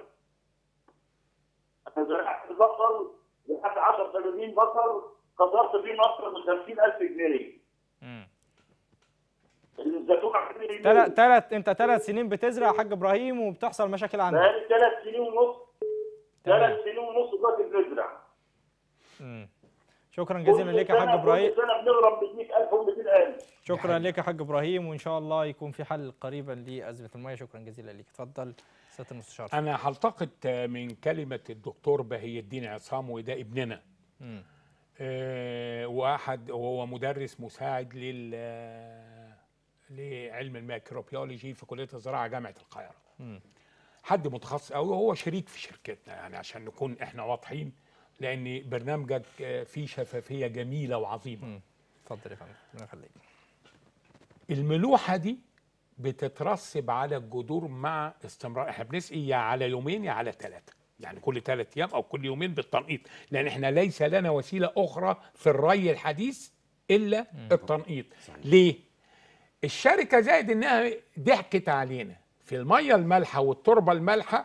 انا زرعت بصل زرعت 10 80 بصل خسرت فيهم اكثر من 50000 جنيه مم. الزيتون عندي تلات تلات انت ثلاث سنين بتزرع يا حاج ابراهيم وبتحصل مشاكل عندك بقالي ثلاث سنين ونص تمام. ثلاث سنين ونص دلوقتي بنزرع مم. شكرا جزيلا ليك يا حاج ابراهيم كل سنه بنضرب ب 100000 و 200000 شكرا لك يا حاج ابراهيم وان شاء الله يكون في حل قريبا لازمه المياه شكرا جزيلا ليك اتفضل سياده المستشار انا هلتقط من كلمه الدكتور بهي الدين عصام وده ابننا مم. آه، واحد وهو مدرس مساعد لل لعلم الميكروبيولوجي في كليه الزراعه جامعه القاهره مم. حد متخصص قوي وهو شريك في شركتنا يعني عشان نكون احنا واضحين لان برنامجك آه، فيه شفافيه جميله وعظيمه مم. اتفضل يا فندم ربنا يخليك الملوحه دي بتترسب على الجذور مع استمرار احنا بنسقي يا على يومين يا على ثلاثه يعني كل ثلاث ايام او كل يومين بالتنقيط لان احنا ليس لنا وسيله اخرى في الري الحديث الا التنقيط ليه الشركه زائد انها ضحكت علينا في الميه المالحه والتربه المالحه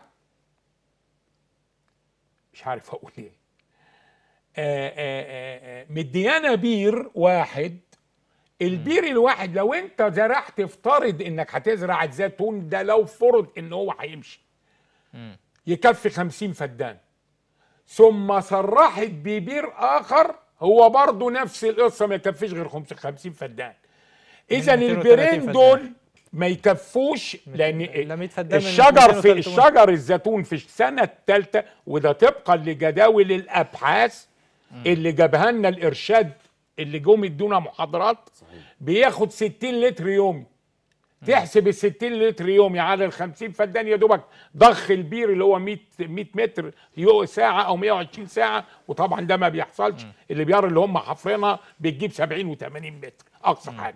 مش عارف اقول ايه آه، آه، آه، آه، مديانا بير واحد البير الواحد لو انت زرعت افترض انك هتزرع الزيتون ده لو فرض ان هو هيمشي مم. يكفي خمسين فدان ثم صرحت ببير اخر هو برضه نفس القصه ما يكفيش غير خمس- خمسين فدان اذا 230 البيرين فدان. دول ما يكفوش لان لا 100 فدان من الشجر في 230 الشجر الزيتون في السنه الثالثه وده طبقا لجداول الابحاث اللي جابها لنا الارشاد اللي جم ادونا محاضرات بياخد 60 لتر يومي تحسب ال 60 لتر يومي على ال 50 فدان يا دوبك ضخ البير اللي هو 100 100 متر يو ساعه او 120 ساعه وطبعا ده ما بيحصلش البيار اللي هم حافرينها بتجيب 70 و80 متر اقصى حاجه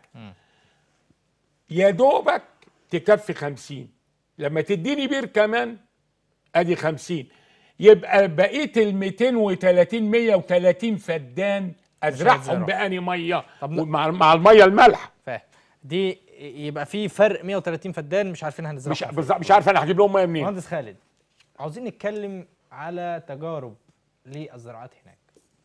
يا دوبك تكفي 50 لما تديني بير كمان ادي 50 يبقى بقيه ال 230 130 فدان ازرعهم هيتزرعوا. باني ميه طب ن- مع مع الميه المالحه فاهم دي يبقى في فرق 130 فدان مش عارفين هنزرعهم مش فين. بالظبط مش عارف انا هجيب لهم ميه منين مهندس خالد عاوزين نتكلم على تجارب للزراعات هناك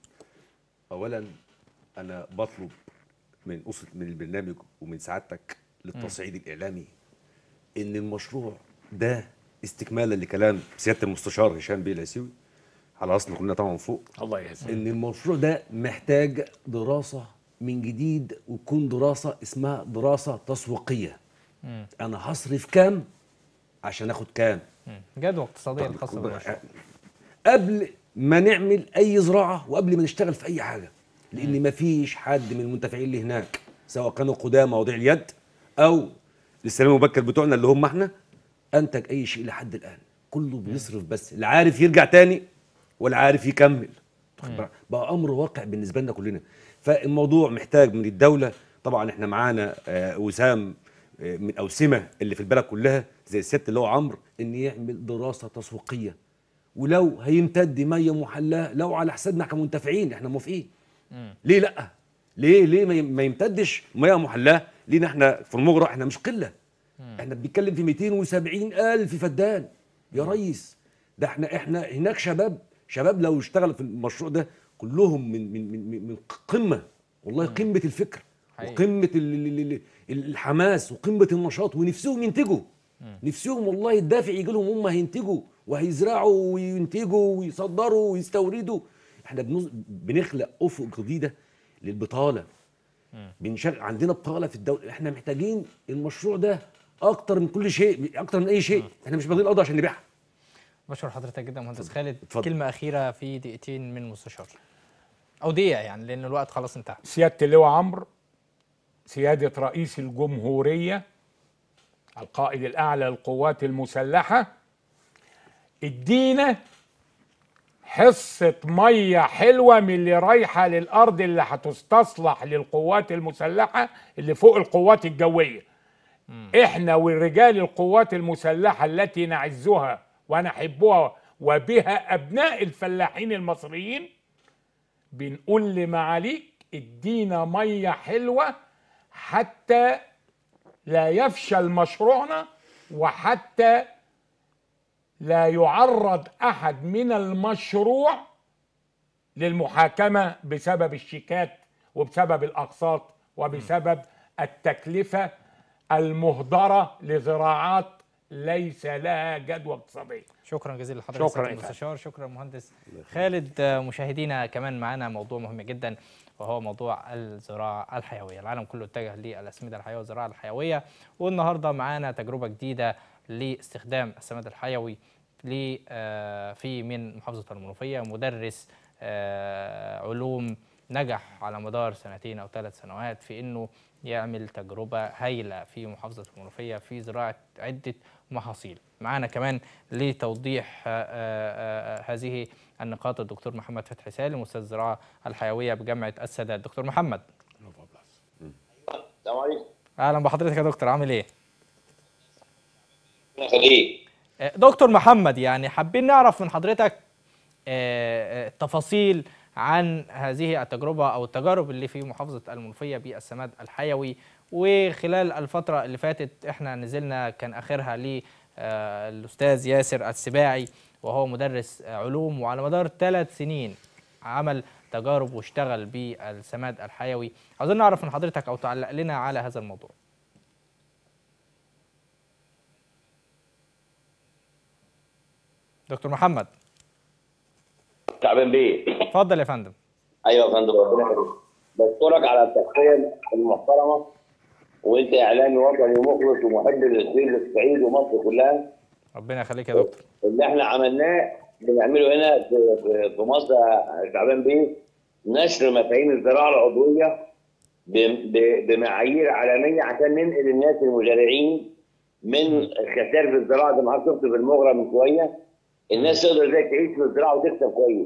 اولا انا بطلب من اسره من البرنامج ومن سعادتك للتصعيد الاعلامي ان المشروع ده استكمالا لكلام سياده المستشار هشام بيه العسيوي على اصل كلنا طبعا فوق الله يهزك ان المشروع ده محتاج دراسه من جديد وتكون دراسه اسمها دراسه تسويقيه انا هصرف كام عشان اخد كام جدوى اقتصاديه الخاصه بالمشروع قبل ما نعمل اي زراعه وقبل ما نشتغل في اي حاجه لان مفيش حد من المنتفعين اللي هناك سواء كانوا قدامى وضيع اليد او للسلام المبكر بتوعنا اللي هم احنا انتج اي شيء لحد الان كله بيصرف بس لا عارف يرجع تاني ولا عارف يكمل واخد بالك؟ بقى امر واقع بالنسبه لنا كلنا فالموضوع محتاج من الدوله طبعا احنا معانا آه، وسام آه، من اوسمه اللي في البلد كلها زي الست اللي هو عمرو ان يعمل دراسه تسويقيه ولو هيمتد ميه محلاه لو على حسابنا كمنتفعين احنا موافقين ليه لا ليه ليه ما يم- ما يمتدش ميه محلاه لينا احنا في المغرى احنا مش قله احنا بنتكلم في 270 الف فدان يا ريس ده احنا احنا هناك شباب شباب لو اشتغلوا في المشروع ده كلهم من من من من- من قمه والله قمه الفكر حقيقي. وقمه ال- ال- ال- ال- الحماس وقمه النشاط ونفسهم ينتجوا نفسهم والله الدافع يجي لهم هم هينتجوا وهيزرعوا وينتجوا ويصدروا ويستوردوا احنا بنز- بنخلق افق جديده للبطاله بنشغل عندنا بطاله في الدوله احنا محتاجين المشروع ده اكتر من كل شيء اكتر من اي شيء احنا مش باخدين الارض عشان نبيعها بشكر حضرتك جدا مهندس خالد اتفضل. كلمه اخيره في دقيقتين من المستشار او دقيقه يعني لان الوقت خلاص انتهى سياده اللواء عمرو سياده رئيس الجمهوريه القائد الاعلى للقوات المسلحه ادينا حصه ميه حلوه من اللي رايحه للارض اللي هتستصلح للقوات المسلحه اللي فوق القوات الجويه احنا والرجال القوات المسلحه التي نعزها ونحبها وبها ابناء الفلاحين المصريين بنقول لمعاليك ادينا ميه حلوه حتى لا يفشل مشروعنا وحتى لا يعرض احد من المشروع للمحاكمه بسبب الشيكات وبسبب الاقساط وبسبب التكلفه المهدره لزراعات ليس لها جدوى اقتصاديه شكرا جزيلا لحضرتك شكراً سيادة يا فندم. المستشار شكرا مهندس خالد آه، مشاهدينا كمان معانا موضوع مهم جدا وهو موضوع الزراعه الحيويه العالم كله اتجه للاسمده الحيويه والزراعه الحيويه والنهارده معانا تجربه جديده لاستخدام السماد الحيوي ل آه، في من محافظه المنوفيه مدرس آه، علوم نجح على مدار سنتين او ثلاث سنوات في انه يعمل تجربه هايله في محافظه المنوفيه في زراعه عده محاصيل. معانا كمان لتوضيح آه، آه، آه، هذه النقاط الدكتور محمد فتحي سالم استاذ الزراعه الحيويه بجامعه السادات. دكتور محمد السلام عليكم اهلا بحضرتك يا دكتور عامل ايه؟ الله يخليك آه، دكتور محمد يعني حابين نعرف من حضرتك آه، آه، تفاصيل عن هذه التجربة أو التجارب اللي في محافظة المنوفية بالسماد الحيوي وخلال الفترة اللي فاتت احنا نزلنا كان آخرها للأستاذ ياسر السباعي وهو مدرس آه، علوم وعلى مدار ثلاث سنين عمل تجارب واشتغل بالسماد الحيوي عاوزين نعرف من حضرتك أو تعلق لنا على هذا الموضوع دكتور محمد تعبان بيه اتفضل يا فندم ايوه يا فندم ربنا يخليك بشكرك على التغطيه المحترمه وانت اعلامي وطني ومخلص ومحب للخير للصعيد ومصر كلها ربنا يخليك يا دكتور اللي احنا عملناه بنعمله هنا في في- في مصر يا شعبان بيه نشر مفاهيم الزراعه العضويه ب- ب- بمعايير عالميه عشان ننقل الناس المزارعين من الخسائر في الزراعه زي ما حضرتك شفت في المغرب من شويه الناس تقدر ازاي تعيش في الزراعه وتكسب كويس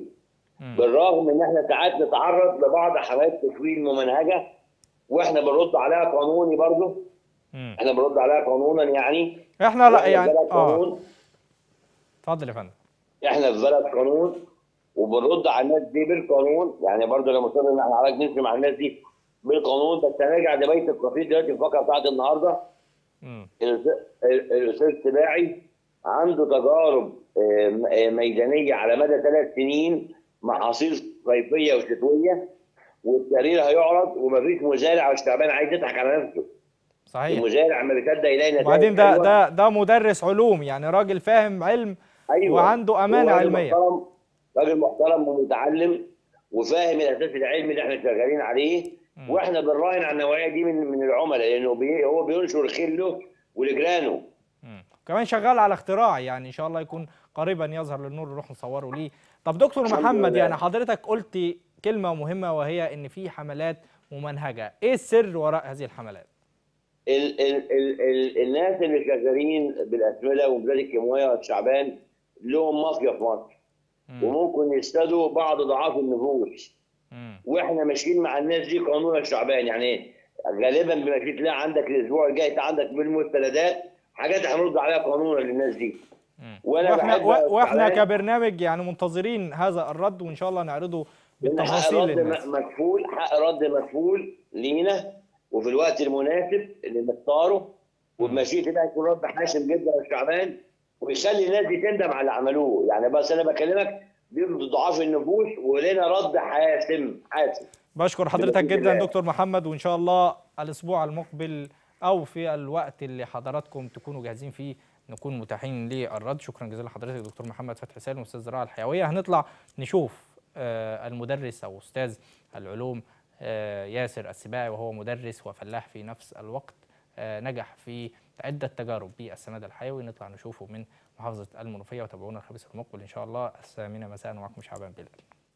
بالرغم ان احنا ساعات نتعرض لبعض حملات تشويه ممنهجه واحنا بنرد عليها قانوني برضه احنا بنرد عليها قانونا يعني احنا لا وإحنا يعني في بلد اه قانون اتفضل يا فندم احنا في بلد قانون وبنرد على الناس دي بالقانون يعني برضه لو مصر ان احنا عايز نمشي مع الناس دي بالقانون بس هنرجع لبيت القصيد دلوقتي الفقره بتاعت النهارده الأستاذ- ال- الاستاذ سباعي عنده تجارب آه، م- آه، ميدانيه على مدى ثلاث سنين محاصيل صيفيه وشتويه والتقرير هيعرض ومفيش مزارع مش تعبان عايز يضحك على نفسه صحيح المزارع ما بيصدق يلاقي نتائج وبعدين ده حلوة. ده ده مدرس علوم يعني راجل فاهم علم أيوة. وعنده امانه هو راجل علميه محترم راجل محترم ومتعلم وفاهم الاساس العلمي اللي احنا شغالين عليه واحنا بنراهن على النوعيه دي من من العملاء لانه بي هو بينشر الخير له ولجيرانه كمان شغال على اختراع يعني ان شاء الله يكون قريبا يظهر للنور نروح نصوره ليه طب دكتور الحمد محمد لله. يعني حضرتك قلت كلمه مهمه وهي ان في حملات ممنهجه ايه السر وراء هذه الحملات ال ال ال ال الناس اللي شغالين بالاسمده وبلاد الكيماويه والشعبان لهم مافيا في مصر وممكن يستدوا بعض ضعاف النفوس واحنا ماشيين مع الناس دي قانون الشعبان يعني غالبا بما تلاقي عندك الاسبوع الجاي أنت عندك بالمستندات حاجات هنرد عليها قانونا للناس دي وانا واحنا بحب و- واحنا الشعبان. كبرنامج يعني منتظرين هذا الرد وان شاء الله نعرضه لأن حق بالتفاصيل رد للناس م- مكفول حق رد مكفول لينا وفي الوقت المناسب اللي نختاره وبمشيئه الله يكون رد حاسم جدا للشعبان ويخلي الناس دي تندم على اللي عملوه يعني بس انا بكلمك دي ضعاف النفوس ولنا رد حاسم حاسم بشكر حضرتك بإذن جدا الله. دكتور محمد وان شاء الله الاسبوع المقبل او في الوقت اللي حضراتكم تكونوا جاهزين فيه نكون متاحين للرد شكرا جزيلا لحضرتك دكتور محمد فتحي سالم استاذ الزراعه الحيويه هنطلع نشوف آه، المدرس او استاذ العلوم آه، ياسر السباعي وهو مدرس وفلاح في نفس الوقت آه، نجح في عده تجارب بالسماد الحيوي نطلع نشوفه من محافظه المنوفيه وتابعونا الخميس المقبل ان شاء الله الثامنه مساء معكم شعبان بلال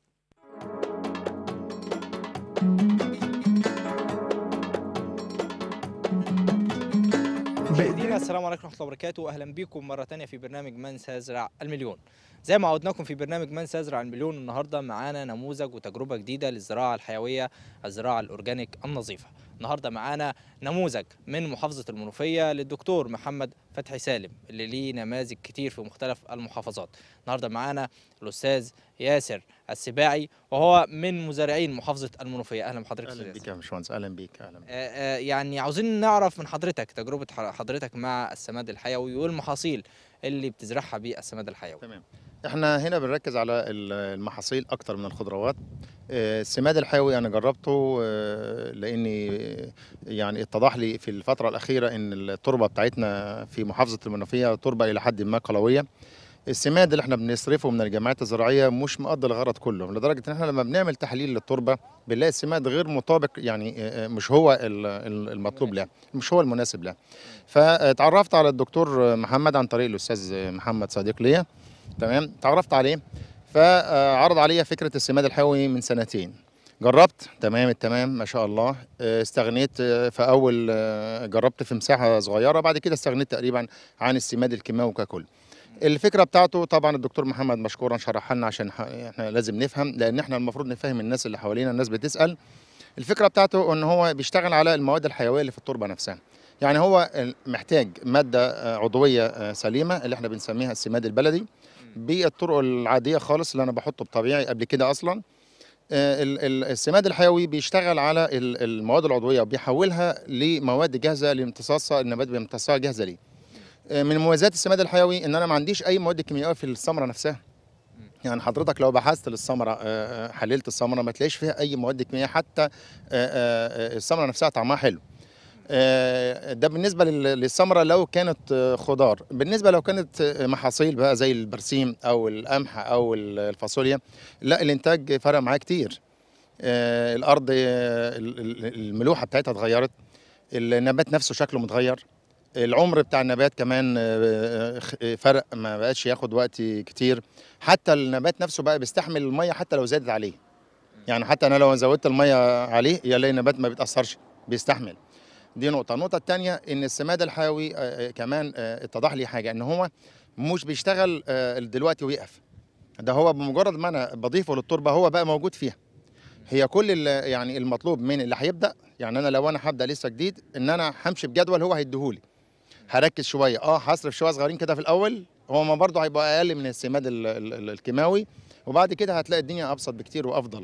مشاهدينا السلام عليكم ورحمه الله وبركاته واهلا بكم مره تانية في برنامج من سيزرع المليون زي ما عودناكم في برنامج من سيزرع المليون النهارده معانا نموذج وتجربه جديده للزراعه الحيويه الزراعه الاورجانيك النظيفه النهارده معانا نموذج من محافظه المنوفيه للدكتور محمد فتحي سالم اللي ليه نماذج كتير في مختلف المحافظات النهارده معانا الاستاذ ياسر السباعي وهو من مزارعين محافظه المنوفيه اهلا بحضرتك اهلا أستاذ بيك يا باشمهندس اهلا بيك اهلا بيك. آه، آه، يعني عاوزين نعرف من حضرتك تجربة ح- حضرتك مع السماد الحيوي والمحاصيل اللي بتزرعها بالسماد الحيوي تمام احنا هنا بنركز على ال- المحاصيل اكتر من الخضروات آه، السماد الحيوي انا جربته آه، لاني آه، يعني اتضح لي في الفتره الاخيره ان التربه بتاعتنا في محافظه المنوفيه تربه الى حد ما قلويه السماد اللي احنا بنصرفه من الجمعيات الزراعيه مش مقضي الغرض كله لدرجه ان احنا لما بنعمل تحليل للتربه بنلاقي السماد غير مطابق يعني آه، آه، مش هو ال- ال- المطلوب له مش هو المناسب له فتعرفت على الدكتور محمد عن طريق الاستاذ محمد صديق ليا تمام تعرفت عليه فعرض عليا فكره السماد الحيوي من سنتين جربت تمام التمام ما شاء الله آه، استغنيت آه، في اول آه، جربت في مساحه صغيره بعد كده استغنيت تقريبا عن السماد الكيماوي ككل الفكره بتاعته طبعا الدكتور محمد مشكورا شرح لنا عشان ح- احنا لازم نفهم لان احنا المفروض نفهم الناس اللي حوالينا الناس بتسال الفكره بتاعته ان هو بيشتغل على المواد الحيويه اللي في التربه نفسها يعني هو ال- محتاج ماده آه، عضويه آه، سليمه اللي احنا بنسميها السماد البلدي بالطرق العاديه خالص اللي انا بحطه بطبيعي قبل كده اصلا آه، ال- ال- السماد الحيوي بيشتغل على ال- المواد العضويه وبيحولها لمواد جاهزه لامتصاصها النبات بيمتصها جاهزه ليه آه، من مميزات السماد الحيوي ان انا ما عنديش اي مواد كيميائيه في الثمره نفسها يعني حضرتك لو بحثت للثمره آه، آه، حللت الثمره ما تلاقيش فيها اي مواد كيميائيه حتى آه، آه، آه، الثمره نفسها طعمها حلو آه، ده بالنسبه لل- للثمره لو كانت آه، خضار بالنسبه لو كانت آه، محاصيل بقى زي البرسيم او القمح او ال- الفاصوليا لا الانتاج فرق معاه كتير آه، الارض آه، ال- ال- الملوحه بتاعتها اتغيرت النبات نفسه شكله متغير العمر بتاع النبات كمان آه، آه، فرق ما بقاش ياخد وقت كتير حتى النبات نفسه بقى بيستحمل الميه حتى لو زادت عليه يعني حتى انا لو زودت الميه عليه يلاقي النبات ما بيتاثرش بيستحمل دي نقطه النقطه الثانيه ان السماد الحيوي آه، آه، كمان آه، اتضح لي حاجه ان هو مش بيشتغل آه، دلوقتي ويقف ده هو بمجرد ما انا بضيفه للتربه هو بقى موجود فيها هي كل ال- يعني المطلوب من اللي هيبدا يعني انا لو انا هبدا لسه جديد ان انا همشي بجدول هو هيديهولي هركز شويه اه هصرف شويه صغيرين كده في الاول هو ما برضه هيبقى اقل من السماد ال- ال- ال- الكيماوي وبعد كده هتلاقي الدنيا ابسط بكتير وافضل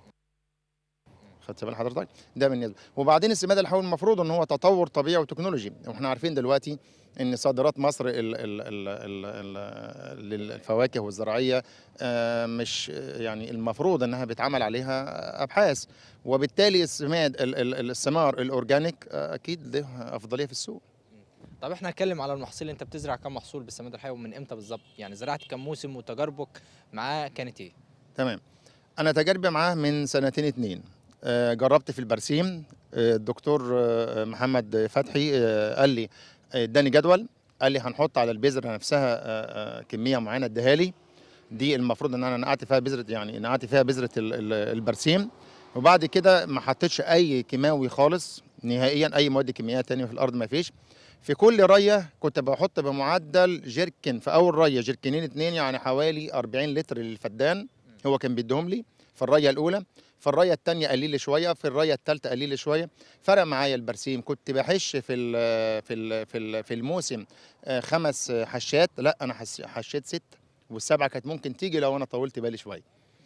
خدت بال حضرتك ده بالنسبه وبعدين السماد الحيوي المفروض ان هو تطور طبيعي وتكنولوجي واحنا عارفين دلوقتي ان صادرات مصر ال ال ال ال ال للفواكه والزراعيه آه، مش يعني المفروض انها بيتعمل عليها ابحاث وبالتالي السماد ال- ال- الثمار الاورجانيك آه، اكيد له افضليه في السوق طب احنا هنتكلم على المحاصيل انت بتزرع كم محصول بالسماد الحيوي ومن امتى بالظبط يعني زرعت كم موسم وتجاربك معاه كانت ايه تمام انا تجاربي معاه من سنتين اتنين آه، جربت في البرسيم آه، الدكتور آه، محمد فتحي آه، قال لي آه، اداني جدول قال لي هنحط على البذره نفسها آه، آه، كميه معينه اديها لي دي المفروض ان انا نقعت فيها بذره يعني نقعت فيها بذره ال- ال- البرسيم وبعد كده ما حطيتش اي كيماوي خالص نهائيا اي مواد كيميائيه تانية في الارض ما فيش في كل ريه كنت بحط بمعدل جيركن في اول ريه جيركنين اتنين يعني حوالي 40 لتر للفدان هو كان بيديهم لي في الريه الاولى في الريه الثانيه قليل لي شويه في الريه الثالثه قليل لي شويه فرق معايا البرسيم كنت بحش في ال في ال في ال في الموسم آه، خمس حشات لا انا حس- حشيت ست والسبعه كانت ممكن تيجي لو انا طولت بالي شويه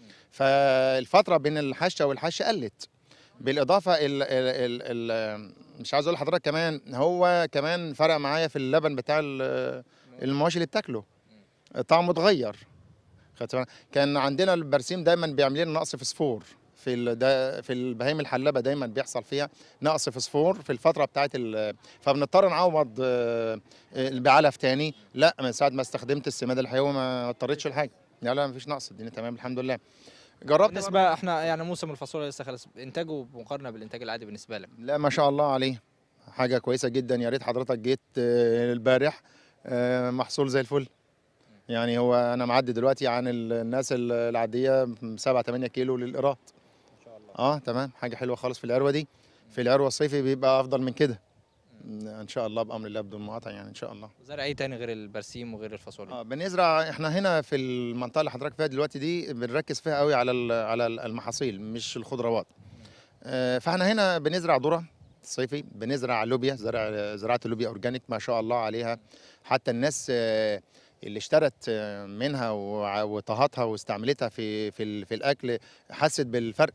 فالفتره بين الحشه والحشه قلت بالاضافه ال ال ال ال مش عايز اقول لحضرتك كمان هو كمان فرق معايا في اللبن بتاع ال- المواشي اللي بتاكله طعمه اتغير خدت بالك؟ كان عندنا البرسيم دايما بيعمل لنا نقص فسفور في ال- ده في البهايم الحلبه دايما بيحصل فيها نقص فسفور في الفتره بتاعت ال- فبنضطر نعوض آه، آه، بعلف تاني لا من ساعه ما استخدمت السماد الحيوي ما اضطريتش لحاجه لا لا مفيش نقص الدنيا تمام الحمد لله جربت بالنسبه احنا يعني موسم الفاصوليا لسه خلص انتاجه بمقارنه بالانتاج العادي بالنسبه لك لا ما شاء الله عليه حاجه كويسه جدا يا ريت حضرتك جيت آه، البارح آه، محصول زي الفل يعني هو انا معدي دلوقتي عن ال- الناس ال- العاديه 7 8 كيلو للايراد ان شاء الله اه تمام حاجه حلوه خالص في العروه دي في العروه الصيفي بيبقى افضل من كده ان شاء الله بامر الله بدون مقاطعه يعني ان شاء الله زرع ايه تاني غير البرسيم وغير الفاصوليا اه بنزرع احنا هنا في المنطقه اللي حضرتك فيها دلوقتي دي بنركز فيها قوي على ال- على المحاصيل مش الخضروات آه، فاحنا هنا بنزرع ذره صيفي بنزرع لوبيا زرع زراعه اللوبيا اورجانيك ما شاء الله عليها حتى الناس آه، اللي اشترت آه، منها وع- وطهتها واستعملتها في في ال- في الاكل حست بالفرق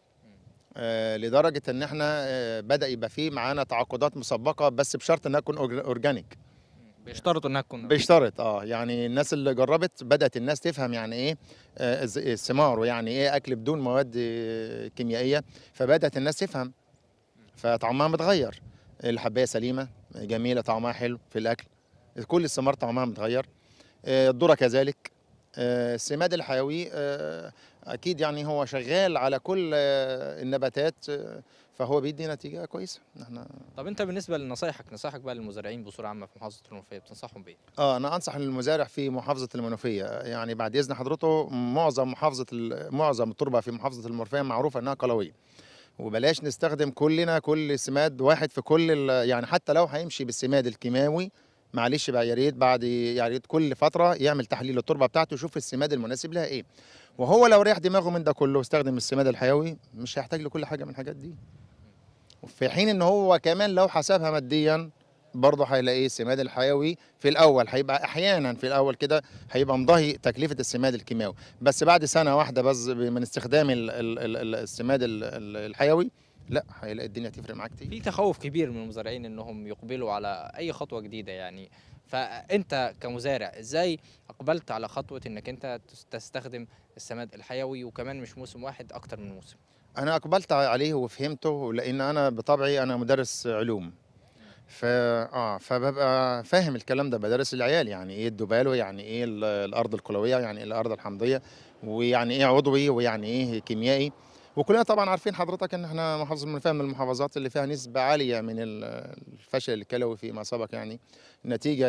آه، لدرجه ان احنا آه، بدا يبقى فيه معانا تعاقدات مسبقه بس بشرط انها تكون أورج- اورجانيك بيشترطوا انها تكون بيشترط اه يعني الناس اللي جربت بدات الناس تفهم يعني ايه آه، الز- الثمار ويعني ايه اكل بدون مواد آه، كيميائيه فبدات الناس تفهم فطعمها متغير الحبايه سليمه جميله طعمها حلو في الاكل كل الثمار طعمها متغير آه، الذره كذلك آه، السماد الحيوي آه، اكيد يعني هو شغال على كل آه، النباتات آه، فهو بيدي نتيجه كويسه احنا طب انت بالنسبه لنصايحك نصايحك بقى للمزارعين بصوره عامه في محافظه المنوفيه بتنصحهم بايه اه انا انصح المزارع في محافظه المنوفيه يعني بعد اذن حضرته معظم محافظه ال- معظم التربه في محافظه المنوفيه معروفه انها قلويه وبلاش نستخدم كلنا كل سماد واحد في كل ال- يعني حتى لو هيمشي بالسماد الكيماوي معلش بقى يا ريت بعد يا ريت كل فتره يعمل تحليل التربه بتاعته يشوف السماد المناسب لها ايه وهو لو ريح دماغه من ده كله واستخدم السماد الحيوي مش هيحتاج لكل حاجه من الحاجات دي في حين ان هو كمان لو حسبها ماديا برضه هيلاقيه السماد الحيوي في الاول هيبقى احيانا في الاول كده هيبقى مضاهي تكلفه السماد الكيماوي بس بعد سنه واحده بس من استخدام ال- ال- ال- ال- السماد ال- ال- الحيوي لا هيلاقي الدنيا تفرق معاه كتير في تخوف كبير من المزارعين انهم يقبلوا على اي خطوه جديده يعني فانت كمزارع ازاي اقبلت على خطوه انك انت تس- تستخدم السماد الحيوي وكمان مش موسم واحد اكتر من موسم انا اقبلت عليه وفهمته لان انا بطبعي انا مدرس علوم ف اه فببقى فاهم الكلام ده بدرس العيال يعني ايه الدبالو يعني ايه ال- الارض القلويه يعني ايه الارض الحمضيه ويعني ايه عضوي ويعني ايه كيميائي وكلنا طبعا عارفين حضرتك ان احنا محافظه المنوفيه من المحافظات اللي فيها نسبه عاليه من ال- الفشل الكلوي فيما سبق يعني نتيجه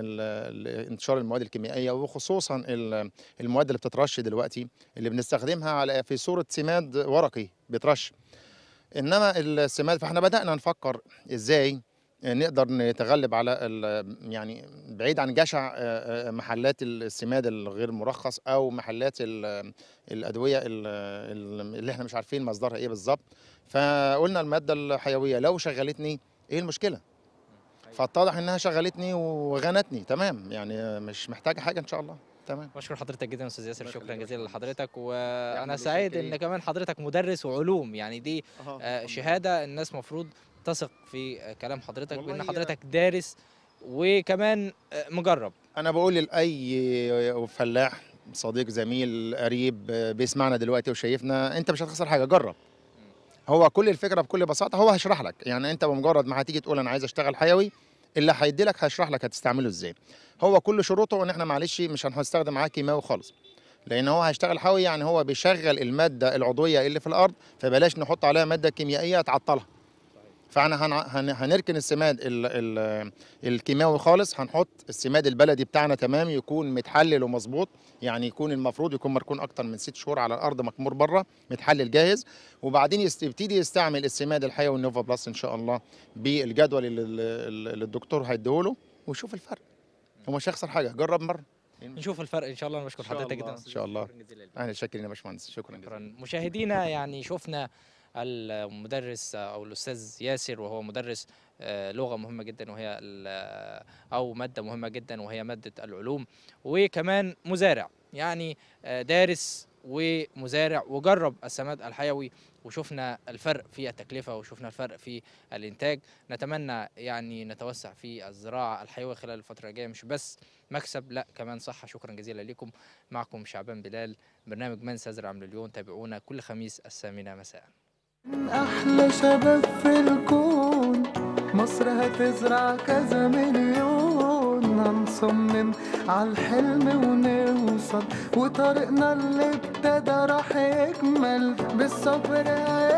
لانتشار المواد الكيميائيه وخصوصا ال- المواد اللي بتترش دلوقتي اللي بنستخدمها على في صوره سماد ورقي بيترش انما السماد فاحنا بدانا نفكر ازاي نقدر نتغلب على ال- يعني بعيد عن جشع آه، آه، محلات السماد الغير مرخص او محلات ال- الادويه ال- ال- اللي احنا مش عارفين مصدرها ايه بالظبط فقلنا الماده الحيويه لو شغلتني ايه المشكله فاتضح انها شغلتني وغنتني تمام يعني مش محتاجه حاجه ان شاء الله تمام بشكر حضرتك جدا يا استاذ ياسر شكرا يخليك جزيلا يا لحضرتك يعني وانا سعيد ان متشكرين. كمان حضرتك مدرس وعلوم يعني دي أها، آه، الحمد شهاده الناس مفروض تثق في آه، كلام حضرتك والله بان يا- حضرتك دارس وكمان آه، مجرب انا بقول لاي فلاح صديق زميل قريب بيسمعنا دلوقتي وشايفنا انت مش هتخسر حاجه جرب هو كل الفكره بكل بساطه هو هيشرح لك يعني انت بمجرد ما هتيجي تقول انا عايز اشتغل حيوي اللي هيدي لك هيشرح لك هتستعمله ازاي هو كل شروطه ان احنا معلش مش هنستخدم معاه كيماوي خالص لان هو هيشتغل حيوي يعني هو بيشغل الماده العضويه اللي في الارض فبلاش نحط عليها ماده كيميائيه تعطلها فاحنا هن... هن... هنركن السماد ال... ال... الكيماوي خالص هنحط السماد البلدي بتاعنا تمام يكون متحلل ومظبوط يعني يكون المفروض يكون مركون اكتر من ست شهور على الارض مكمور بره متحلل جاهز وبعدين يست- يبتدي يستعمل السماد الحيوي النوفا بلس ان شاء الله بالجدول اللي, اللي اللي الدكتور هيديهوله ويشوف الفرق هو مش هيخسر حاجه جرب مره نشوف الفرق ان شاء الله انا بشكر إن شاء حضرتك الله، جدا إن أستاذ شاء ياسر. الله. شكراً جزيلا لك. انا شاكرين يا باشمهندس شكرا جزيلا شكرا مشاهدينا يعني شفنا المدرس او الاستاذ ياسر وهو مدرس آه، لغه مهمه جدا وهي ال- او ماده مهمه جدا وهي ماده العلوم وكمان مزارع يعني آه، دارس ومزارع وجرب السماد الحيوي وشفنا الفرق في التكلفه وشفنا الفرق في الانتاج نتمنى يعني نتوسع في الزراعه الحيويه خلال الفتره الجايه مش بس مكسب لا كمان صحه شكرا جزيلا لكم معكم شعبان بلال برنامج من سيزرع مليون تابعونا كل خميس الثامنة مساء أحلى شباب في الكون مصر هتزرع كذا مليون هنصمم عالحلم ونوصل وطريقنا اللي ابتدى راح يكمل بالصبر